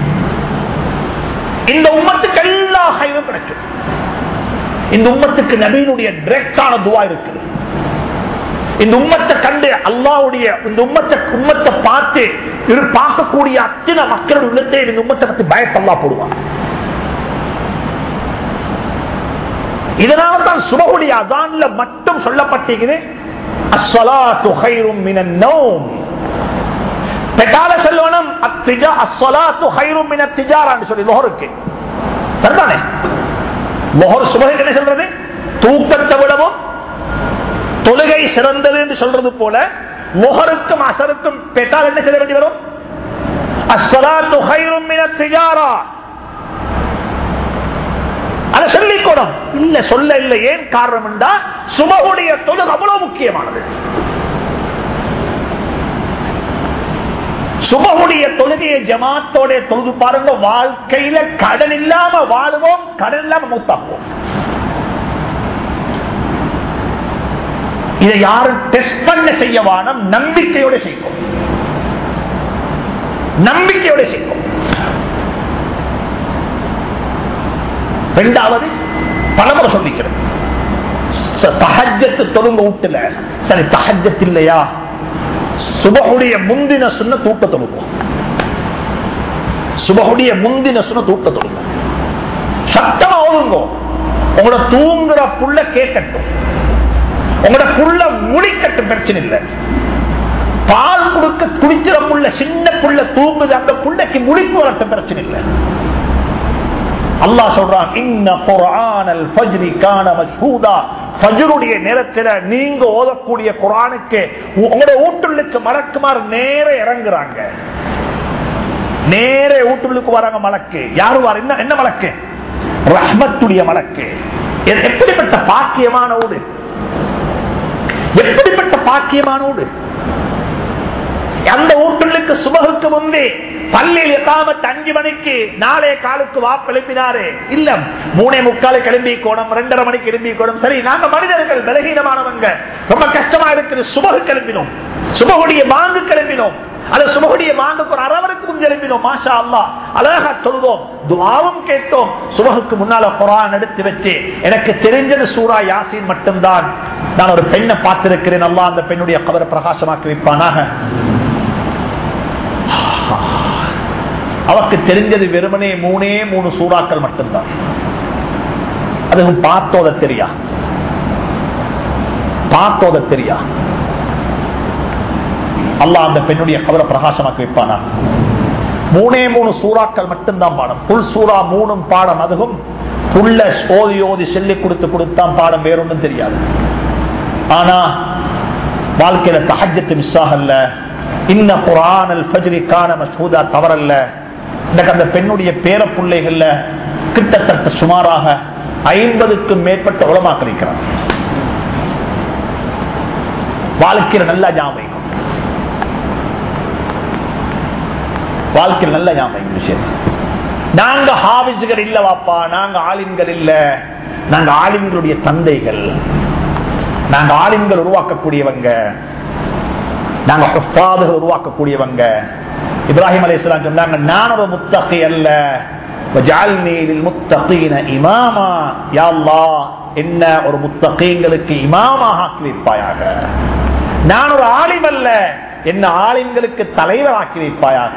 இந்த உம்மத்துக்கு எல்லா கயிறும் கிடைக்கும் இந்த உம்மத்துக்கு நபீனுடைய டிரெக்டான துவா இருக்குது இந்த உம்மத்தை கண்டு அல்லாவுடைய இந்த உம்மத்தை உம்மத்தை பார்த்து இரு பார்க்கக்கூடிய அத்தனை மக்களுடைய உள்ளத்தை இந்த உம்மத்தை பத்தி பயத்தல்லா போடுவான் இதனால தான் சுபகுடைய அதான்ல மட்டும் சொல்லப்பட்டிருக்குது அஸ்ஸலாத்து ஹைரும் மினன் நௌம் பெட்டால சொல்லணும் அத்திஜா அஸ்ஸலாத்து ஹைரும் மினத் திஜாரான்னு சொல்லி லோஹருக்கு சரிதானே லோஹர் சுபகுக்கு என்ன சொல்றது தூக்கத்தை விடவும் தொழுகை சிறந்தது என்று சொல்றது போல முகருக்கும் அசருக்கும் பெட்டால் என்ன செய்ய வேண்டி வரும் அஸ்ஸலாத்து ஹைரும் மினத் திஜாரா அதை சொல்லிக்கூடும் இல்ல சொல்ல இல்லை ஏன் காரணம் என்றா சுபகுடைய தொழுகு அவ்வளவு முக்கியமானது சுபகுடைய தொழுகையை ஜமாத்தோட தொழுது பாருங்க வாழ்க்கையில கடன் இல்லாம வாழுவோம் கடன் இல்லாம மூத்தாக்குவோம் இதை யாரும் டெஸ்ட் பண்ண செய்ய வானம் நம்பிக்கையோட செய்யும் நம்பிக்கையோட செய்யும் ரெண்டாவது பலமுறை சொல்லிக்கிறேன் தஹஜத்து தொழுங்க வீட்டுல சரி தஹஜத் இல்லையா சுபகுடைய முந்தின சுண்ண தூக்க தொழுவோம் சுபகுடைய முந்தின சுண்ண தூக்க தொழுவோம் சத்தமா ஓதுங்கோ உங்களோட தூங்குற புள்ள கேட்கட்டும் உங்களோட புள்ள முடிக்கட்டும் பிரச்சனை இல்லை பால் கொடுக்க குடிக்கிற புள்ள சின்ன புள்ள தூங்குது அந்த புள்ளைக்கு முடிப்பு வரட்டும் பிரச்சனை இல்லை அல்லாஹ் சொல்றான் இன்ன குர்ஆனல் ஃபஜ்ரி கான மஷ்ஹூதா ஃபஜ்ருடைய நேரத்துல நீங்க ஓதக்கூடிய குர்ஆனுக்கு உங்களுடைய ஊட்டுள்ளுக்கு மலக்குமார் நேர இறங்குறாங்க நேர ஊட்டுள்ளுக்கு வராங்க மலக்கு யாரு வர என்ன என்ன மலக்கு ரஹ்மத்துடைய மலக்கு எ- எப்படிப்பட்ட பாக்கியமான ஊடு எப்படிப்பட்ட பாக்கியமான ஊடு அந்த ஊட்டுள்ளுக்கு சுபகுக்கு முன்பே பள்ளியில் எட்டாமத்து அஞ்சு மணிக்கு நாளே காலுக்கு வாப்பு எழுப்பினாரு இல்ல மூணே முக்காலு கிளம்பி கோணம் ரெண்டரை மணிக்கு கிளம்பி கோணம் சரி நாங்க மனிதர்கள் பலகீனமானவங்க ரொம்ப கஷ்டமா இருக்குது சுபகு கிளம்பினோம் சுபகுடைய மாங்கு கிளம்பினோம் அது சுபகுடைய மாங்குக்கு ஒரு அரவருக்கு முன் எழுப்பினோம் மாஷா அல்லா அழகா சொல்வோம் துவாவும் கேட்டோம் சுபகுக்கு முன்னால குரான் எடுத்து வச்சு எனக்கு தெரிஞ்சது சூரா யாசின் மட்டும்தான் நான் ஒரு பெண்ணை பார்த்திருக்கிறேன் அல்லா அந்த பெண்ணுடைய கவரை பிரகாசமாக்கி வைப்பானாக அவருக்கு தெரிஞ்சது வெறுமனே மூணே மூணு சூறாக்கள் மட்டும்தான் அதுவும் பார்த்தோத தெரியா பார்த்தோத தெரியா அல்லாஹ் அந்த பெண்ணுடைய கவரை பிரகாசமாக்கி வைப்பானா மூணே மூணு சூறாக்கள் மட்டும்தான் பாடம் புல் சூறா மூணும் பாடம் அதுவும் புள்ள ஓதி ஓதி சொல்லி கொடுத்து கொடுத்தான் பாடம் வேறொன்றும் தெரியாது ஆனா வாழ்க்கையில தஹஜத்து மிஸ் ஆகல இன்ன குரானல் ஃபஜ்ரி கான மஷூதா தவறல்ல எனக்கு அந்த பெண்ணுடைய பேர பிள்ளைகள்ல கிட்டத்தட்ட சுமாராக ஐம்பதுக்கும் மேற்பட்ட உலமாக்கள் இருக்கிறார் வாழ்க்கையில நல்ல ஞாபகம் வாழ்க்கையில் நல்ல ஞாபகம் விஷயம் நாங்க ஹாபிசுகள் இல்ல வாப்பா நாங்க ஆலிம்கள் இல்ல நாங்க ஆலிம்களுடைய தந்தைகள் நாங்க ஆலிம்கள் உருவாக்கக்கூடியவங்க நாங்க ஹுஃபாதுகள் உருவாக்கக்கூடியவங்க இப்ராஹிம் அலைஹிஸ்ஸலாம் சொன்னாங்க நான் ஒரு முத்தகி அல்ல வஜஅல்னி லில்முத்தகீன இமாமா யா அல்லாஹ் என்ன ஒரு முத்தகீங்களுக்கு இமாமாக ஆக்கி வைப்பாயாக நான் ஒரு ஆலிம் அல்ல என்ன ஆலிம்களுக்கு தலைவர் ஆக்கி வைப்பாயாக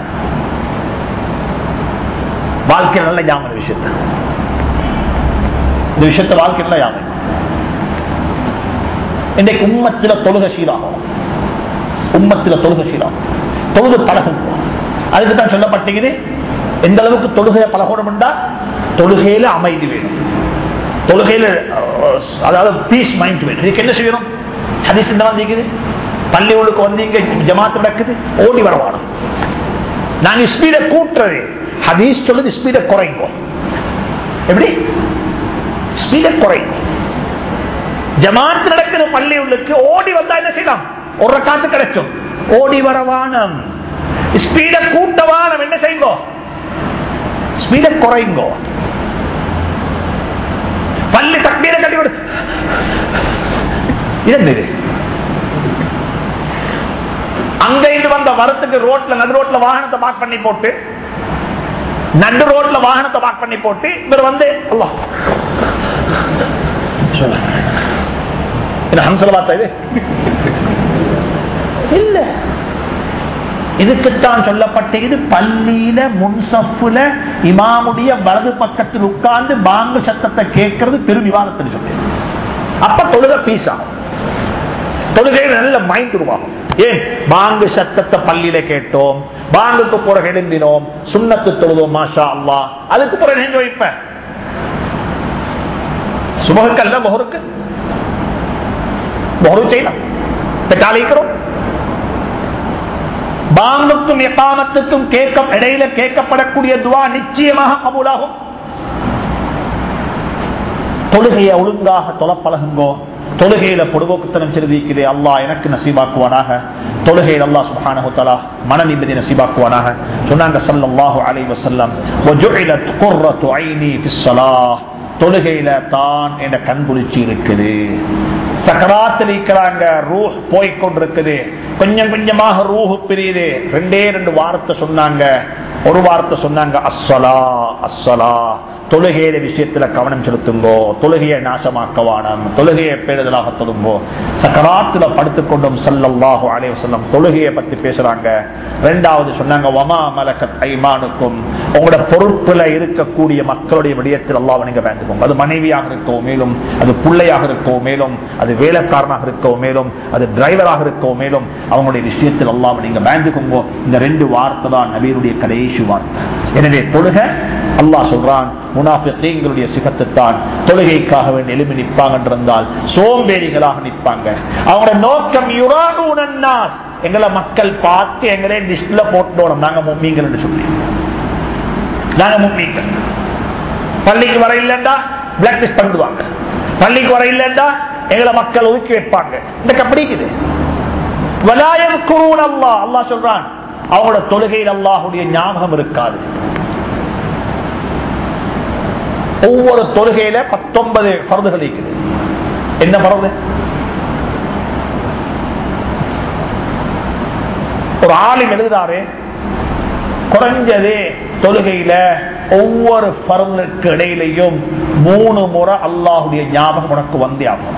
வாழ்க்கை நல்ல ஞாபகம் விஷயத்தை இந்த விஷயத்தை வாழ்க்கை நல்ல ஞாபகம் இன்றைக்கு உம்மத்தில தொழுக சீராகும் உம்மத்தில தொழுக சீராகும் தொழுது பழகும் அதுக்கு தான் சொல்லப்பட்டது எந்த அளவுக்கு தொழுகையை பழகணும் என்றா தொழுகையில அமைதி வேணும் தொழுகையில அஹ், அதாவது பீஸ் மைண்ட் வேணும் இதுக்கு என்ன செய்யணும் ஹதீஸ் இந்த வந்தீங்க பள்ளி உள்ளுக்கு வந்தீங்க ஜமாத்து நடக்குது ஓடி வரவாடும் நாங்க ஸ்பீடை கூட்டுறது ஹதீஸ் சொல்லுது ஸ்பீடை குறைக்கும் எப்படி ஸ்பீடை குறைக்கும் ஜமாத்து நடக்கிற பள்ளி உள்ளுக்கு ஓடி வந்தா என்ன செய்யலாம் ஒரு காத்து கிடைக்கும் ஓடி வரவானம் ஸ்பீட கூட்டவானம் என்ன செய்யுங்கோ ஸ்பீட குறைங்கோ பள்ளி தக்பீரை கட்டி விடு இது என்னது? அங்க இருந்து வந்த வரத்துக்கு ரோட்ல நடு ரோட்ல வாகனத்தை பார்க் பண்ணி போட்டு நடு ரோட்ல வாகனத்தை பார்க் பண்ணி போட்டு இவர் வந்து அல்லாஹ் சொல்லுங்க இது ஹம்சல பார்த்தா இது இல்ல இதுக்குத்தான் சொல்லப்பட்ட இது பள்ளியில முன்சப்புல இமாமுடைய வலது பக்கத்தில் உட்கார்ந்து பாங்கு சத்தத்தை கேட்கறது பெரும் விவாதத்தில் சொல்லி அப்ப தொழுக பீஸ் ஆகும் தொழுகையில் நல்ல மைண்ட் உருவாகும் ஏன் பாங்கு சத்தத்தை பள்ளியில கேட்டோம் பாங்குக்கு பிறகு எழுந்தினோம் சுண்ணத்து தொழுதோம் மாஷா அல்லா அதுக்கு பிறகு நெஞ்சு வைப்பேன் சுபகுக்கு அல்ல முகருக்கு முகரு செய்யலாம் பெற்றாலிக்கிறோம் பாங்குக்கும் எக்காமத்துக்கும் கேட்க இடையில கேட்கப்படக்கூடிய துவா நிச்சயமாக கபூலாகும் தொழுகையை ஒழுங்காக தொலைப்பழகுங்கோ தொழுகையில பொடுபோக்குத்தனம் செலுத்திக்கிறே அல்லா எனக்கு நசீபாக்குவானாக தொழுகையில் அல்லா சுபானஹுத்தலா மன நிம்மதி நசீபாக்குவானாக சொன்னாங்க சல்லாஹு அலை வசல்லம் தொழுகையில தான் என்ற கண்குளிர்ச்சி இருக்குது சக்கராத்தில் இருக்கிறாங்க ரூஹ் போய்கொண்டிருக்குது கொஞ்சம் கொஞ்சமாக ரூஹு பிரியுது ரெண்டே ரெண்டு வார்த்தை சொன்னாங்க ஒரு வார்த்தை சொன்னாங்க அஸ்வலா அஸ்வலா தொழுகையில விஷயத்துல கவனம் செலுத்துங்கோ தொழுகையை நாசமாக்கவானம் தொழுகையை பேடுதலாக தொழுங்கோ சக்கராத்துல படுத்துக்கொண்டும் சல்லல்லாஹு அலைய சொல்லம் தொழுகையை பத்தி பேசுறாங்க ரெண்டாவது சொன்னாங்க வமா மலக்கத் ஐமானுக்கும் உங்களோட பொறுப்புல இருக்கக்கூடிய மக்களுடைய விடயத்தில் அல்லாஹ் நீங்க வேண்டுவோம் அது மனைவியாக இருக்கோ மேலும் அது பிள்ளையாக இருக்கோ மேலும் அது வேலைக்காரனாக இருக்கோ மேலும் அது டிரைவராக இருக்கோ மேலும் அவங்களுடைய விஷயத்தில் அல்லாஹ் நீங்க வேண்டுக்கோங்க இந்த ரெண்டு வார்த்தை தான் நபீருடைய கடைசி வார்த்தை எனவே தொழுக அல்லாஹ் சொல்றான் முனாஃபிகளுடைய சிகத்துத்தான் தொழுகைக்காக வேண்டி எழுப்பி நிற்பாங்க என்றிருந்தால் சோம்பேறிகளாக நிற்பாங்க அவங்களோட நோக்கம் யுரானுனாஸ் எங்களை மக்கள் பார்த்து எங்களே லிஸ்ட்ல போட்டோம் நாங்க மும்மீங்கள் என்று சொல்லி நாங்க மும்மீங்கள் பள்ளிக்கு வர இல்லைண்டா பிளாக் லிஸ்ட் பண்ணிடுவாங்க பள்ளிக்கு வர இல்லைண்டா எங்களை மக்கள் ஒதுக்கி வைப்பாங்க இந்த கப்படிக்குது வலாயம் குருவன் அல்லா அல்லா சொல்றான் அவங்களோட தொழுகையில் அல்லாஹுடைய ஞாபகம் இருக்காது ஒவ்வொரு தொழுகையில பத்தொன்பது பருதுகள் இருக்குது என்ன பருது ஒரு ஆளும் எழுதுறாரு குறைஞ்சது தொழுகையில ஒவ்வொரு பருவனுக்கு இடையிலையும் மூணு முறை அல்லாஹுடைய ஞாபகம் உனக்கு வந்தே ஆகும்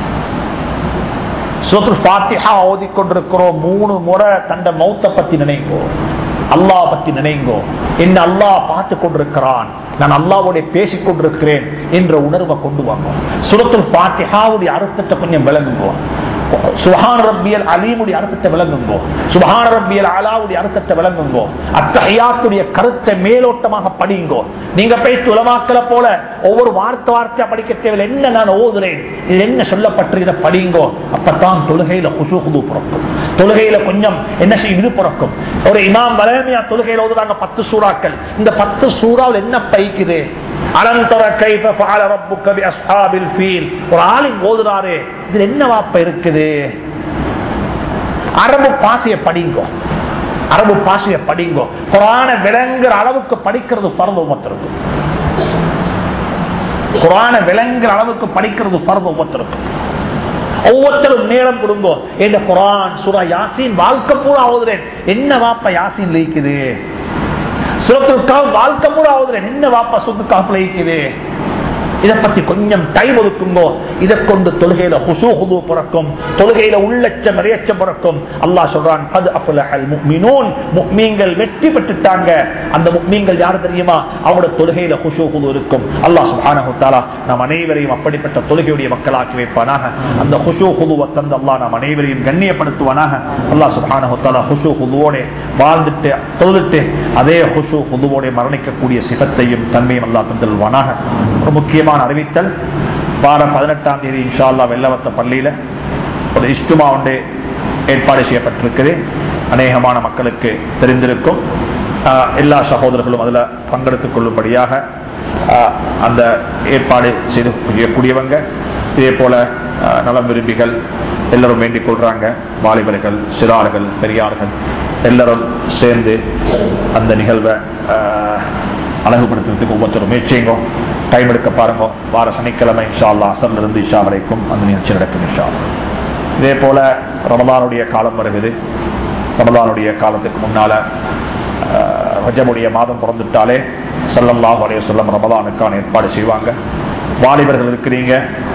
ஓதிக்கொண்டிருக்கிறோம் மூணு முறை தண்ட மௌத்த பத்தி நினைங்கோ அல்லாஹ் பத்தி நினைங்கோ என்ன அல்லாஹ் பார்த்து கொண்டிருக்கிறான் நான் அல்லாவோட பேசிக் கொண்டிருக்கிறேன் என்ற உணர்வை கொண்டு வாங்க சுரத்துல் பாத்திஹாவுடைய அர்த்தத்தை கொஞ்சம் விளங்குங்கோ சுஹான் ரப்பியல் அலீமுடைய அர்த்தத்தை விளங்குங்கோ சுஹான் ரப்பியல் அலாவுடைய அர்த்தத்தை விளங்குங்கோ அத்தகையாத்துடைய கருத்தை மேலோட்டமாக படிங்கோ நீங்க போய் துலமாக்கல போல ஒவ்வொரு வார்த்தை வார்த்தையா படிக்க தேவையில்லை என்ன நான் ஓதுறேன் இது என்ன சொல்லப்பட்டு இதை படிங்கோ அப்பதான் தொழுகையில குசு குது பிறக்கும் தொழுகையில கொஞ்சம் என்ன செய்யும் இது பிறக்கும் ஒரு இமாம் வளமையா தொழுகையில ஓதுறாங்க பத்து சூறாக்கள் இந்த பத்து சூறாவில் என்ன பைக்குது அலந்தர கைஃப ஃபஅல ரப்புக்க பி அஸ்ஹாபில் ஃபீல் ஒரு ஆளின் ஓதுறாரு இதுல என்ன வாப்ப இருக்குது அரபு பாசைய படிங்கோ அரபு பாசைய படிங்கோ குரான விளங்குற அளவுக்கு படிக்கிறது பரந்த ஒவ்வொருத்தருக்கும் குரான விளங்குற அளவுக்கு படிக்கிறது பரந்த ஒவ்வொருத்தருக்கும் ஒவ்வொருத்தரும் நேரம் கொடுங்கோ இந்த குரான் சுரா யாசின் வாழ்க்கை பூரா ஆகுதுறேன் என்ன வாப்பா யாசின் லயிக்குது சுரத்துக்காக வாழ்க்கை பூரா ஆகுதுறேன் என்ன வாப்பா சுத்துக்காக லயிக்குது இதை பத்தி கொஞ்சம் டைம் ஒதுக்குங்கோ இதை கொண்டு தொழுகையில ஹுசு ஹுது பிறக்கும் தொழுகையில உள்ளச்சம் இறையச்சம் பிறக்கும் அல்லாஹ் சொல்றான் அது அஃபுலஹல் முக்மினூன் முக்மீன்கள் வெற்றி பெற்றுட்டாங்க அந்த முக்மீன்கள் யார் தெரியுமா அவங்களோட தொழுகையில ஹுசு ஹுது இருக்கும் அல்லாஹ் சுப்ஹானஹு தஆலா நாம் அனைவரையும் அப்படிப்பட்ட தொழுகையுடைய மக்களாக்கி வைப்பானாக அந்த ஹுசு ஹுதுவை தந்து அல்லாஹ் நாம் அனைவரையும் கண்ணியப்படுத்துவானாக அல்லாஹ் சுப்ஹானஹு தஆலா ஹுசு ஹுதுவோட வாழ்ந்துட்டு தொழுதுட்டு அதே ஹுசு ஹுதுவோட மரணிக்கக்கூடிய சிகத்தையும் தன்மையும் அல்லாஹ் தந்தல்வானாக ஒரு முக்கியமான முக்கியமான அறிவித்தல் வாரம் பதினெட்டாம் தேதி இன்ஷா அல்லா வெள்ளவத்த பள்ளியில ஒரு இஷ்டுமா ஒன்று ஏற்பாடு செய்யப்பட்டிருக்குது அநேகமான மக்களுக்கு தெரிந்திருக்கும் எல்லா சகோதரர்களும் அதில் பங்கெடுத்துக் கொள்ளும்படியாக அந்த ஏற்பாடு செய்து செய்யக்கூடியவங்க இதே போல நலம் விரும்பிகள் எல்லாரும் வேண்டிக் கொள்றாங்க வாலிபர்கள் சிறார்கள் பெரியார்கள் எல்லாரும் சேர்ந்து அந்த நிகழ்வை அழகுபடுத்துறதுக்கு ஒவ்வொருத்தரும் முயற்சிங்க டைம் எடுக்க பாருங்க வார சனிக்கிழமை இன்ஷா அல்லா அசர்ல இருந்து இஷா வரைக்கும் அந்த நிகழ்ச்சி நடக்கும் இன்ஷா இதே போல ரமதானுடைய காலம் வருகிறது ரமதானுடைய காலத்துக்கு முன்னால ரஜமுடைய மாதம் பிறந்துட்டாலே சல்லல்லாஹ் அலைய சொல்லம் ரமதானுக்கான ஏற்பாடு செய்வாங்க வாலிபர்கள் இருக்கிறீங்க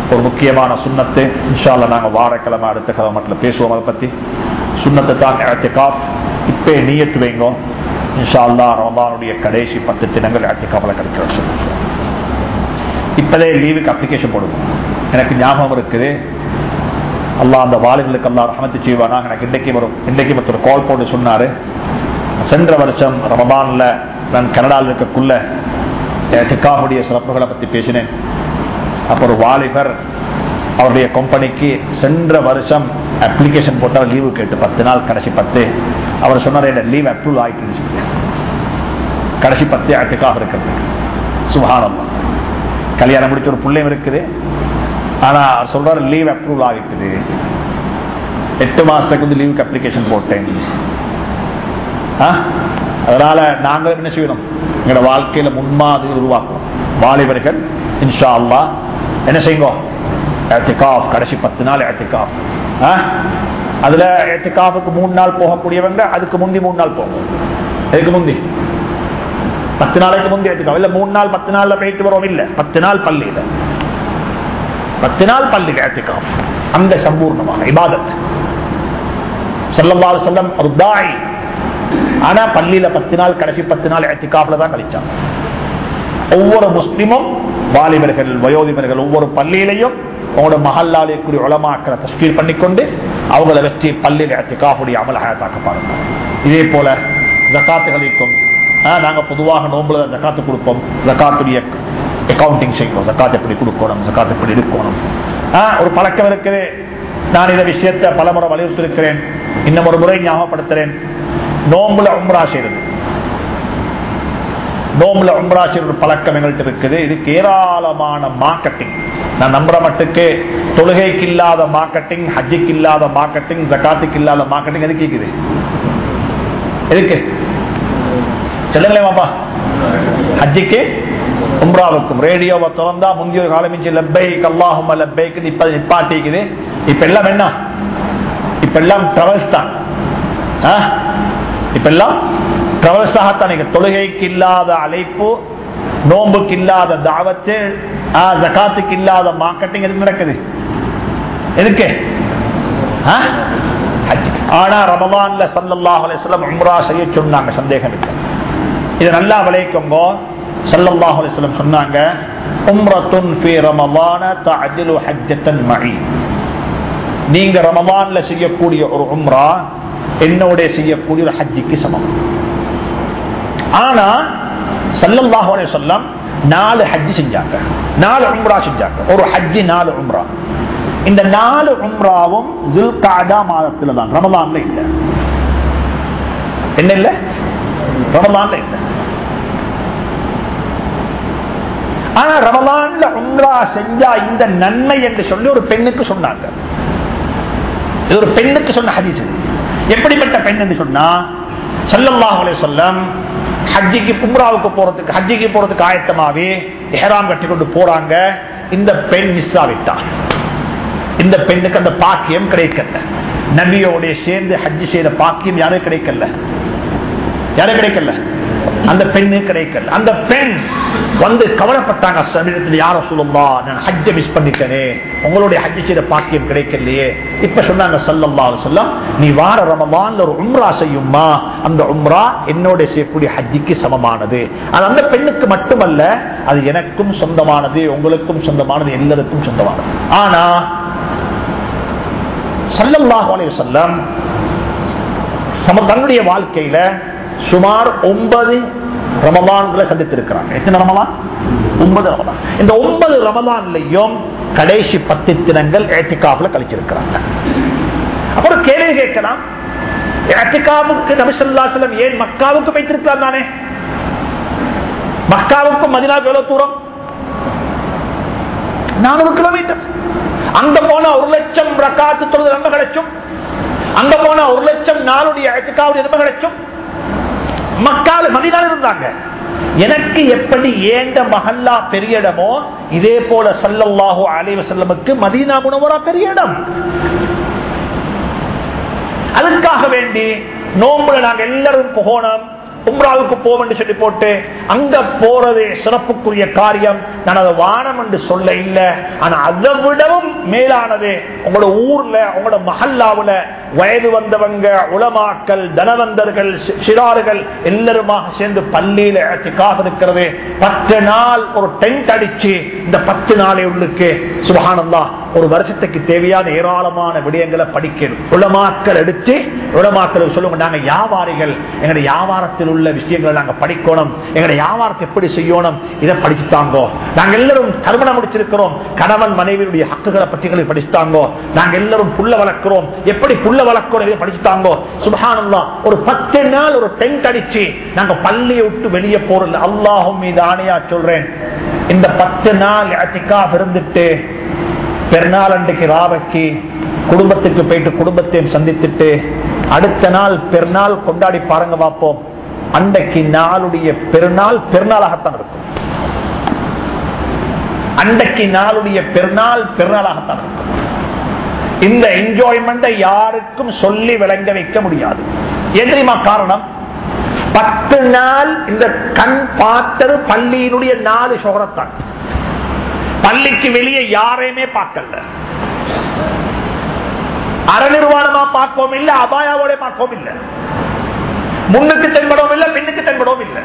ஒரு முக்கியமான சுண்ணத்து இன்ஷால்ல நாங்க வாரக்கிழமை அடுத்த கிழமட்டில் பேசுவோம் அதை பத்தி சுண்ணத்தை தான் ஏத்திகாப் இப்பே நீயத்து வைங்கோ இன்ஷால்லா ரமதானுடைய கடைசி பத்து தினங்கள் ஏத்திகாப்ல கிடைக்கிற சொல்லுங்க இப்பதே லீவுக்கு அப்ளிகேஷன் போடுவோம் எனக்கு ஞாபகம் இருக்குது அல்லாஹ் அந்த வாலிபர்களுக்கு அல்லா ரஹமத்து செய்வானா எனக்கு இன்றைக்கு ஒரு இன்றைக்கு ஒருத்தர் கால் போட்டு சொன்னாரு சென்ற வருஷம் ரமபான்ல நான் கனடாவில் இருக்கக்குள்ள டிக்காவுடைய சிறப்புகளை பத்தி பேசினேன் அப்ப ஒரு வாலிபர் அவருடைய கம்பெனிக்கு சென்ற வருஷம் அப்ளிகேஷன் போட்டால் லீவு கேட்டு பத்து நாள் கடைசி பத்து அவர் சொன்னார் என்ன லீவ் அப்ரூவ் ஆயிட்டு கடைசி பத்து அட்டுக்காக இருக்கிறதுக்கு சுகானம் கல்யாணம் முடிச்ச ஒரு பிள்ளையும் இருக்குது ஆனா சொல்றாரு லீவ் அப்ரூவ் ஆகிட்டுது எட்டு மாசத்துக்கு வந்து லீவுக்கு அப்ளிகேஷன் போட்டேன் அதனால நாங்க என்ன செய்யணும் எங்களோட வாழ்க்கையில முன்மாதிரி உருவாக்கணும் வாலிபர்கள் இன்ஷா அல்லா என்ன செய்யுங்க கடைசி பத்து நாள் ஏத்திகாப் அதுல ஏத்திகாப்புக்கு மூணு நாள் போகக்கூடியவங்க அதுக்கு முந்தி மூணு நாள் போகும் எதுக்கு முந்தி பத்து நாளைக்கு முந்தி ஏத்திகாப் இல்ல மூணு நாள் பத்து நாள்ல போயிட்டு வரோம் இல்ல பத்து நாள் பள்ளியில பத்து நாள் பள்ளியில் ஏத்திகாப் அந்த சம்பூர்ணமான இபாதத் செல்லம்பால் செல்லம் ஒரு தாய் ஆனா பள்ளியில பத்து நாள் கடைசி பத்து நாள் ஏத்திகாப்ல தான் கழிச்சாங்க ஒவ்வொரு முஸ்லிமும் வாலிபர்கள் வயோதிபர்கள் ஒவ்வொரு பள்ளியிலையும் உங்களோட மகல்லாலே கூடிய உளமாக்கிற தஸ்கீர் பண்ணிக்கொண்டு அவங்கள வச்சு பள்ளியில் ஏத்திகாப்புடைய அமல் ஹயாத்தாக்க பாருங்க இதே போல ஜக்காத்துகளுக்கும் நாங்க பொதுவாக நோம்புல ஜக்காத்து கொடுப்போம் ஜக்காத்துடைய அக்கௌண்டிங் செய்யணும் ஜக்காத் எப்படி கொடுக்கணும் ஜக்காத் எப்படி இருக்கணும் ஒரு பழக்கம் இருக்குது நான் இந்த விஷயத்தை பலமுறை வலியுறுத்திருக்கிறேன் இன்னும் ஒரு முறை ஞாபகப்படுத்துறேன் நோம்புல உம்ரா செய்யறது நோம்புல உம்ரா செய்யற பழக்கம் எங்கள்கிட்ட இருக்குது இதுக்கு ஏராளமான மார்க்கெட்டிங் நான் நம்புற மட்டுக்கு தொழுகைக்கு இல்லாத மார்க்கெட்டிங் ஹஜ்ஜுக்கு இல்லாத மார்க்கெட்டிங் ஜக்காத்துக்கு இல்லாத மார்க்கெட்டிங் எதுக்கு இருக்குது எதுக்கு சொல்லுங்களேன் பாப்பா ஹஜ்ஜிக்கு உம்ராவுக்கும் ரேடியோவை திறந்தா முந்தைய ஒரு காலம் லெப்பைக் அல்லாஹும் லெப்பைக்கு இப்ப நிப்பாட்டிக்குது இப்ப எல்லாம் என்ன இப்ப எல்லாம் டிராவல்ஸ் தான் இப்ப எல்லாம் டிராவல்ஸாகத்தான் தொழுகைக்கு இல்லாத அழைப்பு நோம்புக்கு இல்லாத தாவத்து ஜக்காத்துக்கு இல்லாத மார்க்கெட்டிங் எதுக்கு நடக்குது எதுக்கு ஆனா ரமவான்ல சல்லல்லாஹ் அலிஸ்லாம் உம்ரா செய்ய சொன்னாங்க சந்தேகம் இல்லை இது நல்லா விளைவிக்கோங்க சல்லல்லாஹு அலிஸ்லம் சொன்னாங்க உம்ரத்துன் ஃபி ரமலான தஅதிலு ஹஜ்ஜத்தன் மஇ நீங்க ரமலான்ல செய்யக்கூடிய ஒரு உம்ரா என்னோட செய்யக்கூடிய ஒரு ஹஜ்ஜிக்கு சமம் ஆனா சல்லல்லாஹு அலைஹி வஸல்லம் நாலு ஹஜ்ஜி செஞ்சாங்க நாலு உம்ரா செஞ்சாங்க ஒரு ஹஜ்ஜி நாலு உம்ரா இந்த நாலு உம்ராவும் ஜுல்காடா மாதத்துல தான் ரமலான்ல இல்ல என்ன இல்ல ரமலான்ல இல்ல ஆனா ரமலான்ல உம்ரா செஞ்சா இந்த நன்மை என்று சொல்லி ஒரு பெண்ணுக்கு சொன்னாங்க இது ஒரு பெண்ணுக்கு சொன்ன ஹதீஸ் எப்படிப்பட்ட பெண் என்று சொன்னா சல்லல்லாஹு அலைஹி வஸல்லம் ஹஜ்ஜிக்கு உம்ராவுக்கு போறதுக்கு ஹஜ்ஜிக்கு போறதுக்கு ஆயத்தமாவே எஹராம் கட்டி கொண்டு போறாங்க இந்த பெண் மிஸ் ஆவிட்டார் இந்த பெண்ணுக்கு அந்த பாக்கியம் கிடைக்கல நபியோட சேர்ந்து ஹஜ்ஜி செய்த பாக்கியம் யாரும் கிடைக்கல யாரும் கிடைக்கல அந்த பெண்ணு கிடைக்கல அந்த பெண் வந்து கவலைப்பட்டாங்க சமீபத்தில் யார சொல்லும்பா நான் ஹஜ்ஜ மிஸ் பண்ணிட்டேனே உங்களுடைய ஹஜ்ஜி செய்த பாக்கியம் கிடைக்கலையே இப்ப சொன்னாங்க சல்லல்லா சொல்லம் நீ வார ரமவான்ல ஒரு உம்ரா செய்யுமா அந்த உம்ரா என்னோட செய்யக்கூடிய ஹஜ்ஜிக்கு சமமானது அது அந்த பெண்ணுக்கு மட்டுமல்ல அது எனக்கும் சொந்தமானது உங்களுக்கும் சொந்தமானது எல்லாருக்கும் சொந்தமானது ஆனா சல்லல்லாஹு அலைஹி வஸல்லம் நம்ம தன்னுடைய வாழ்க்கையில சுமார் ஒன்பது ரமலான்களை சந்தித்திருக்கிறாங்க எத்தனை ரமலான் ஒன்பது ரமலான் இந்த ஒன்பது ரமலான்லையும் கடைசி பத்து தினங்கள் ஏத்திகாப்ல கழிச்சிருக்கிறாங்க அப்புறம் கேள்வி கேட்கலாம் ஏத்திகாவுக்கு நபிசல்லாசலம் ஏன் மக்காவுக்கு வைத்திருக்கலாம் தானே மக்காவுக்கும் மதினாவுக்கு எவ்வளவு தூரம் நானூறு கிலோமீட்டர் அங்க போனா ஒரு லட்சம் ரக்காத்து தொழுது நம்ப கிடைச்சும் அங்க போனா ஒரு லட்சம் நாளுடைய அழைத்துக்காவுடைய நம்ப கிடைச்சும் மக்கள் மதினால இருந்தாங்க எனக்கு எப்படி ஏண்ட மகல்லா பெரிய இடமோ இதே போல சல்லல்லாஹு அலைவ செல்லமுக்கு மதீனா முனவரா பெரிய இடம் அதுக்காக வேண்டி நோம்புல நாங்க எல்லாரும் போகணும் உம்ராவுக்கு போவோம் என்று சொல்லி போட்டு அங்க போறது சிறப்புக்குரிய காரியம் நான் அதை வானம் என்று சொல்ல இல்லை ஆனா அதை விடவும் மேலானது உங்களோட ஊர்ல உங்களோட மஹல்லாவுல வயது வந்தவங்க உளமாக்கல் தனவந்தர்கள் சி- சிறார்கள் எல்லாருமாக சேர்ந்து பள்ளியில இழத்திக்காக இருக்கிறது பத்து நாள் ஒரு டென்ட் அடிச்சு இந்த பத்து நாளை உள்ளுக்கு சுபஹானல்லா ஒரு வருஷத்துக்கு தேவையான ஏராளமான விடயங்களை படிக்கணும் உளமாக்கல் எடுத்து உளமாக்கல் சொல்லுங்க நாங்க வியாபாரிகள் எங்களுடைய வியாபாரத்தில் உள்ள விஷயங்களை நாங்க படிக்கணும் எங்களுடைய வியாபாரத்தை எப்படி செய்யணும் இதை படிச்சுட்டாங்கோ நாங்க எல்லாரும் திருமணம் முடிச்சிருக்கிறோம் கணவன் மனைவியுடைய ஹக்குகளை பற்றிகளை படிச்சுட்டாங்கோ நாங்க எல்லாரும் புள்ள வளர்க்கிறோம் எப்படி புள்ள வளர்க்கிறோம் இதை படிச்சுட்டாங்கோ சுபஹானல்லா ஒரு பத்து நாள் ஒரு டென்ட் அடிச்சு நாங்க பள்ளியை விட்டு வெளியே போறோம் அல்லாஹும் மீது ஆணையா சொல்றேன் இந்த பத்து நாள் அத்திக்கா இருந்துட்டு பெருநாள் அன்றைக்கு ராவைக்கு குடும்பத்துக்கு போயிட்டு குடும்பத்தையும் சந்தித்துட்டு அடுத்த நாள் பெருநாள் கொண்டாடி பாருங்க பார்ப்போம் அன்றைக்கு நாளுடைய பெருநாள் பெருநாளாகத்தான் இருக்கும் அன்றைக்கு நாளுடைய பெருநாள் பெருநாளாகத்தான் இருக்கும் இந்த என்ஜாய்மெண்ட்டை யாருக்கும் சொல்லி விளங்க வைக்க முடியாது ஏன் தெரியுமா காரணம் பத்து நாள் இந்த கண் பார்த்தது பள்ளியினுடைய நாலு சோகரத்தான் பள்ளிக்கு வெளியே யாரையுமே பார்க்கல அறநிர்வாணமா பார்க்கவும் இல்லை அபாயாவோட பார்க்கவும் இல்லை முன்னுக்கு தென்படவும் இல்லை பின்னுக்கு தென்படவும் இல்லை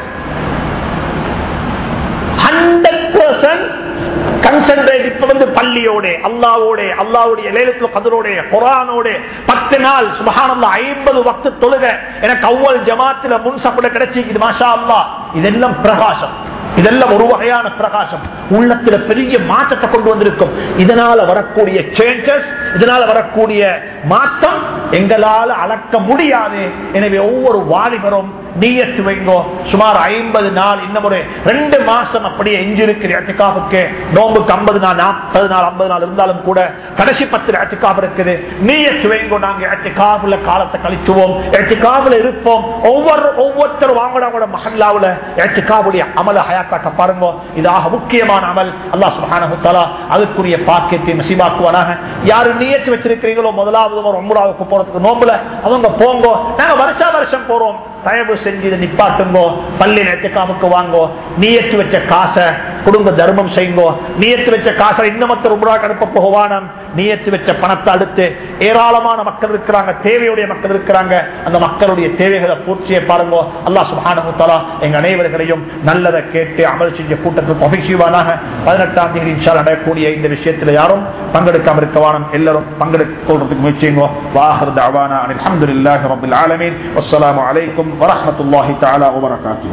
ஹண்ட்ரட் பர்சன்ட் கன்சன்ட்ரேட் இப்ப வந்து பள்ளியோட அல்லாவோட அல்லாவுடைய லேலத்துல கதரோட குரானோட பத்து நாள் சுபஹானல்லா ஐம்பது வக்து தொழுக எனக்கு அவ்வளவு ஜமாத்துல முன் சப்பட கிடைச்சிக்குது மாஷா அல்லா இதெல்லாம் பிரகாசம் இதெல்லாம் ஒரு வகையான பிரகாசம் உள்ளத்துல பெரிய மாற்றத்தை கொண்டு வந்திருக்கும் இதனால வரக்கூடிய சேஞ்சஸ் இதனால வரக்கூடிய மாற்றம் எங்களால அளக்க முடியாது எனவே ஒவ்வொரு வாலிபரும் நீயத்து வைங்கோ சுமார் ஐம்பது நாள் இன்னும் ஒரு ரெண்டு மாசம் அப்படியே எஞ்சிருக்கிற அட்டிகாவுக்கு நோம்புக்கு ஐம்பது நாள் நாற்பது நாள் ஐம்பது நாள் இருந்தாலும் கூட கடைசி பத்து அட்டிகாப் இருக்குது நீயத்து வைங்கோ நாங்க அட்டிகாவுல காலத்தை கழிச்சுவோம் அட்டிகாவுல இருப்போம் ஒவ்வொரு ஒவ்வொருத்தரும் வாங்கினவங்களோட மஹல்லாவுல அட்டிகாவுடைய அமல ஹயாத்தாக்க பாருங்க இதாக முக்கியமான அமல் அல்லாஹ் சுப்ஹானஹு தஆலா அதுக்குரிய பாக்கியத்தை நசீபாக்குவானாக யாரு நீயத்து வச்சிருக்கிறீங்களோ முதலாவது ஒரு ஒன்பதாவுக்கு போறதுக்கு நோம்புல அவங்க போங்க நாங்க வருஷா வருஷம் போறோம் தயவு செஞ்சு இதை நிப்பாட்டுங்கோ பள்ளி நேற்றுக்காமுக்கு வாங்கோ நீயத்து வச்ச காசை குடும்ப தர்மம் செய்யுங்கோ நீயத்து வச்ச காசை இன்னமத்த ரொம்ப அனுப்ப போவானம் நீயத்து வச்ச பணத்தை அடுத்து ஏராளமான மக்கள் இருக்கிறாங்க தேவையுடைய மக்கள் இருக்கிறாங்க அந்த மக்களுடைய தேவைகளை பூர்த்தியை பாருங்க அல்லாஹ் சுப்ஹானஹு தஆலா எங்க அனைவர்களையும் நல்லதை கேட்டு அமல் செஞ்ச கூட்டத்தில் பகிர்ச்சிவானாக பதினெட்டாம் தேதி இன்ஷா நடக்கக்கூடிய இந்த விஷயத்துல யாரும் பங்கெடுக்காம இருக்கவானம் எல்லாரும் பங்கெடுக்க கொள்றதுக்கு முயற்சிங்க வாஹர் தவானா அல்ஹம்துலில்லாஹி ரப்பில் ஆலமீன் வஸ்ஸலாமு அலைக்கும் வரஹ்மத்துல்லாஹி தஆலா வபரகாத்துஹு